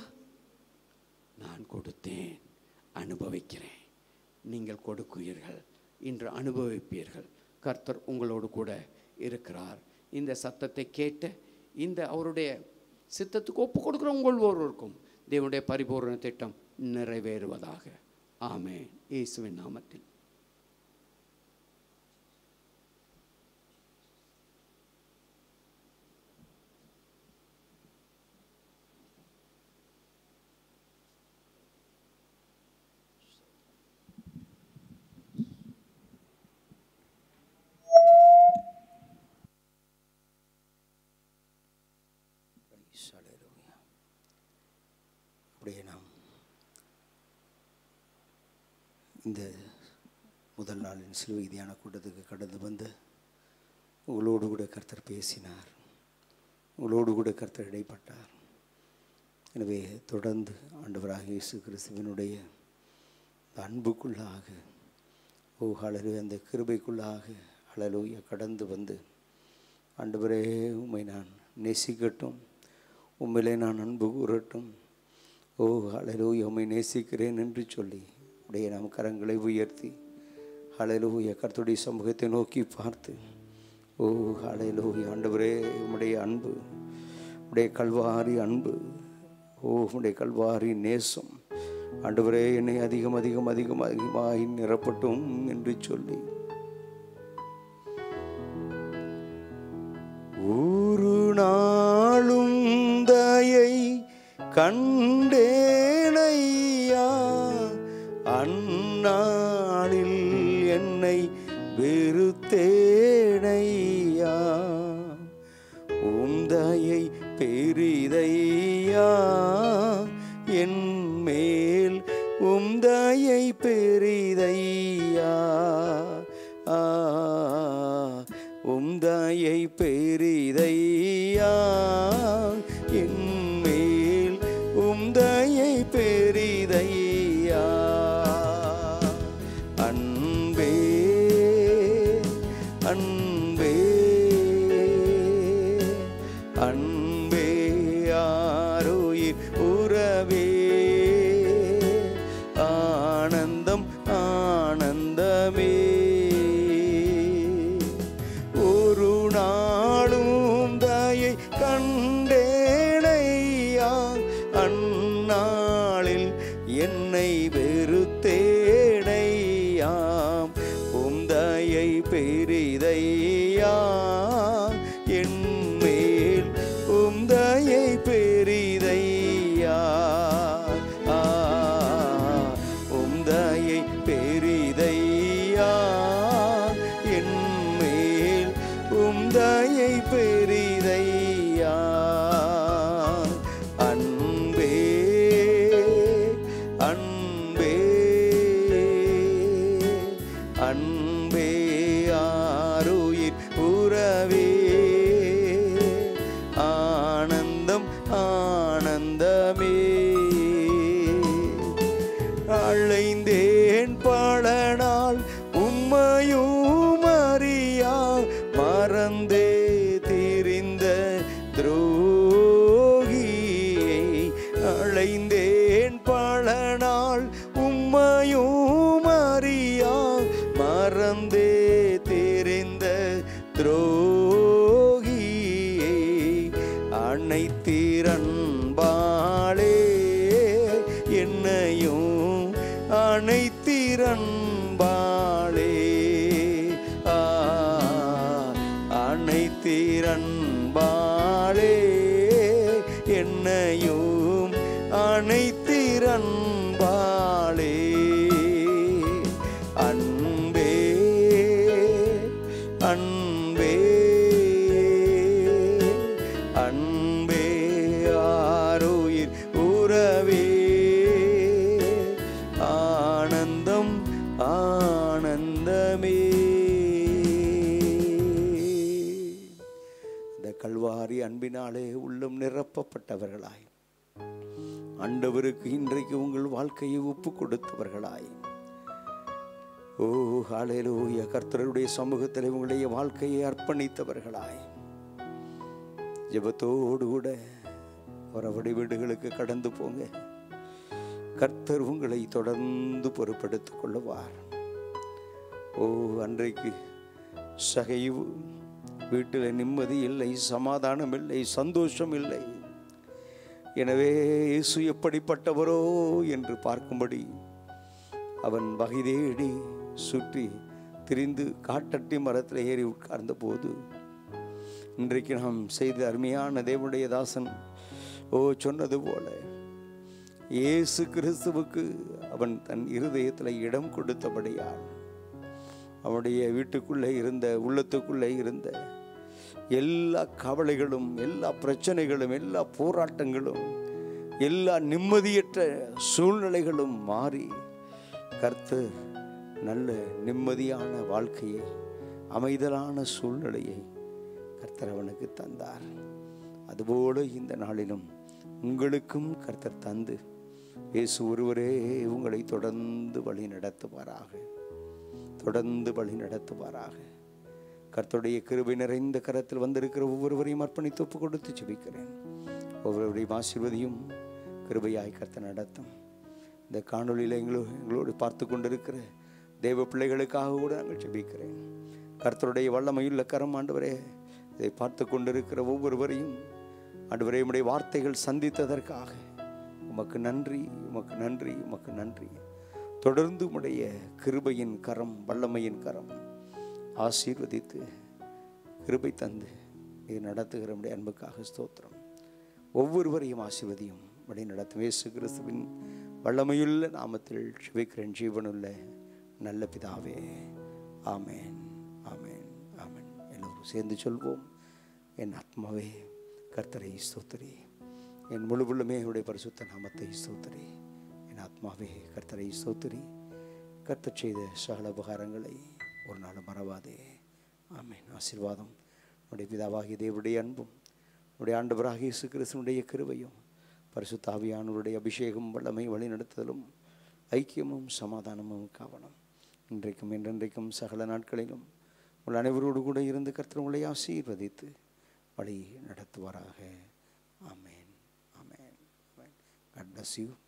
நான் கொடுத்தேன் அனுபவிக்கிறேன் நீங்கள் கொடுக்குவீர்கள் இன்று அனுபவிப்பீர்கள் கர்த்தர் உங்களோடு கூட இருக்கிறார் இந்த சத்தத்தை கேட்டு இந்த அவருடைய சித்தத்துக்கு ஒப்பு கொடுக்குற உங்கள் ஒருவருக்கும் தேவனுடைய பரிபூர்ண திட்டம் நிறைவேறுவதாக ஆமென் இயேசுவின் நாமத்தில் Hallelujah. அப்படியே நாம் இந்த முதல் நாளின் சிலுவை தியான கூட்டத்துக்கு கடந்து வந்து உங்களோடு கூட கர்த்தர் பேசினார் உங்களோடு கூட கர்த்தர் இடைப்பட்டார் எனவே தொடர்ந்து ஆண்டவராக இயேசு கிறிஸ்துவினுடைய அந்த அன்புக்குள்ளாக ஓ அழகு அந்த கிருபைக்குள்ளாக அழலூய கடந்து வந்து ஆண்டவரே உம்மை நான் நேசிக்கட்டும் உண்மையிலே நான் அன்பு கூறட்டும் ஓ அழலூய உம்மை நேசிக்கிறேன் என்று சொல்லி உடைய நாம் கரங்களை உயர்த்தி அழலூய கர்த்தருடைய சமூகத்தை நோக்கி பார்த்து ஓ அழலூய ஆண்டவரே உம்முடைய அன்பு உடைய கல்வாரி அன்பு ஓ உம்முடைய கல்வாரி நேசம் ஆண்டவரே என்னை அதிகம் அதிகம் அதிகம் அதிகமாகி நிரப்பட்டும் என்று சொல்லி ஒரு நாளும் தயை கண்டேனையா அந்நாளில் என்னை வெறுத்தேனையா உந்தயை பெரிதையா என் மேல் உந்தயை பெரிதையா ஆ உந்தயை பெரிதையா என் மேல் உந்தயை பெரிதையா அன்பே அன்பே அன்பே ஆரோயிர் உறவே ஆனந்தம் ஆனந்தமே ஒரு நாளும் தயை கண்டேனையா அந்நாளில் என்னை வெறுத்தேனையாம் உந்தயை ஆனந்தமே அழைந்தேன் பல நாள் உம்மையும் அறியா மறந்தே திரிந்த துரோகியை அழைந்தேன் பல நாள் உம்மையும் அறியா மறந்தே தெரிந்த துரோகியை அனைத்திரன்பாளே என்னையும் அனைத்திரன்பாளே ஆ அனைத்திரன்பாளே என்னையும் அனைத்திரன்பாளே அன்பே அன்பே அன்பே ஆரோயிர் உறவே ஆனந்தம் ஆனந்தமே இந்த கல்வாரி அன்பினாலே உள்ளம் நிரப்பப்பட்டவர்களாய் ஆண்டவருக்கு இன்றைக்கு உங்கள் வாழ்க்கையை ஒப்பு கொடுத்தவர்களாய் ஓ ஹalleluya கர்த்தருடைய சமூகத்தில் உங்களுடைய வாழ்க்கையை அர்ப்பணித்தவர்களாய் ஜெபத்தோடு கூட வரவடி வீடுகளுக்கு கடந்து போங்க கர்த்தர் உங்களை தொடர்ந்து பொறுப்படுத்திக் கொள்ளுவார் ஓ அன்றைக்கு சகைவு வீட்டில் நிம்மதி இல்லை சமாதானம் இல்லை சந்தோஷம் இல்லை எனவே இயேசு எப்படிப்பட்டவரோ என்று பார்க்கும்படி அவன் வகை தேடி சுற்றி திரிந்து காட்டட்டி மரத்தில் ஏறி உட்கார்ந்த போது இன்றைக்கு நாம் செய்த அருமையான தேவனுடைய தாசன் ஓ சொன்னது போல இயேசு கிறிஸ்துவுக்கு அவன் தன் இருதயத்தில் இடம் கொடுத்தபடியால் அவனுடைய வீட்டுக்குள்ளே இருந்த உள்ளத்துக்குள்ளே இருந்த எல்லா கவலைகளும் எல்லா பிரச்சனைகளும் எல்லா போராட்டங்களும் எல்லா நிம்மதியற்ற சூழ்நிலைகளும் மாறி கர்த்தர் நல்ல நிம்மதியான வாழ்க்கையை அமைதலான சூழ்நிலையை கர்த்தர் அவனுக்கு தந்தார் அதுபோல இந்த நாளிலும் உங்களுக்கும் கர்த்தர் தந்து இயேசு ஒருவரே உங்களை தொடர்ந்து வழி நடத்துவாராக தொடர்ந்து வழி நடத்துவாராக கர்த்தருடைய கிருபை நிறைந்த கரத்தில் வந்திருக்கிற ஒவ்வொருவரையும் அர்ப்பணித்து ஒப்பு கொடுத்து ஜெபிக்கிறேன் ஒவ்வொருவரையும் ஆசீர்வதியும் கிருபையாய் கர்த்தர் நடத்தும் இந்த காணொளியில் எங்களோ எங்களோடு பார்த்து கொண்டிருக்கிற தேவ பிள்ளைகளுக்காக கூட நாங்கள் ஜெபிக்கிறேன் கர்த்தருடைய வல்லமையுள்ள கரம் ஆண்டவரே இதை பார்த்து கொண்டிருக்கிற ஒவ்வொருவரையும் ஆண்டவரே உம்முடைய வார்த்தைகள் சந்தித்ததற்காக உமக்கு நன்றி உமக்கு நன்றி உமக்கு நன்றி தொடர்ந்து உம்முடைய கிருபையின் கரம் வல்லமையின் கரம் ஆசீர்வதித்து கிருபை தந்து இது நடத்துகிற உம்முடைய அன்புக்காக ஸ்தோத்திரம் ஒவ்வொருவரையும் ஆசீர்வதியும் வழி நடத்தும் இயேசு கிறிஸ்துவின் வல்லமையுள்ள நாமத்தில் சிவிக்கிறேன் ஜீவனுள்ள நல்ல பிதாவே ஆமேன் ஆமேன் ஆமேன் எல்லோரும் சேர்ந்து சொல்வோம் என் ஆத்மாவே கர்த்தரை ஸ்தோத்திரி என் முழு உள்ளமே என்னுடைய பரிசுத்த நாமத்தை ஸ்தோத்திரி என் ஆத்மாவே கர்த்தரை ஸ்தோத்திரி கர்த்தர் செய்த சகல உபகாரங்களை ஒரு நாள் மறவாதே ஆமேன் ஆசீர்வாதம் உடைய பிதாவாகிய தேவனுடைய அன்பும் உடைய ஆண்டவராகிய இயேசு கிறிஸ்துனுடைய கிருபையும் பரிசுத்த ஆவியானவருடைய அபிஷேகம் வல்லமை வழிநடத்துதலும் ஐக்கியமும் சமாதானமும் காவணும் இன்றைக்கும் என்றென்றைக்கும் சகல நாட்களிலும் உங்கள் அனைவரோடு கூட இருந்து கர்த்தர் உங்களை ஆசீர்வதித்து வழி நடத்துவாராக ஆமேன் ஆமேன் ஆமேன் God bless you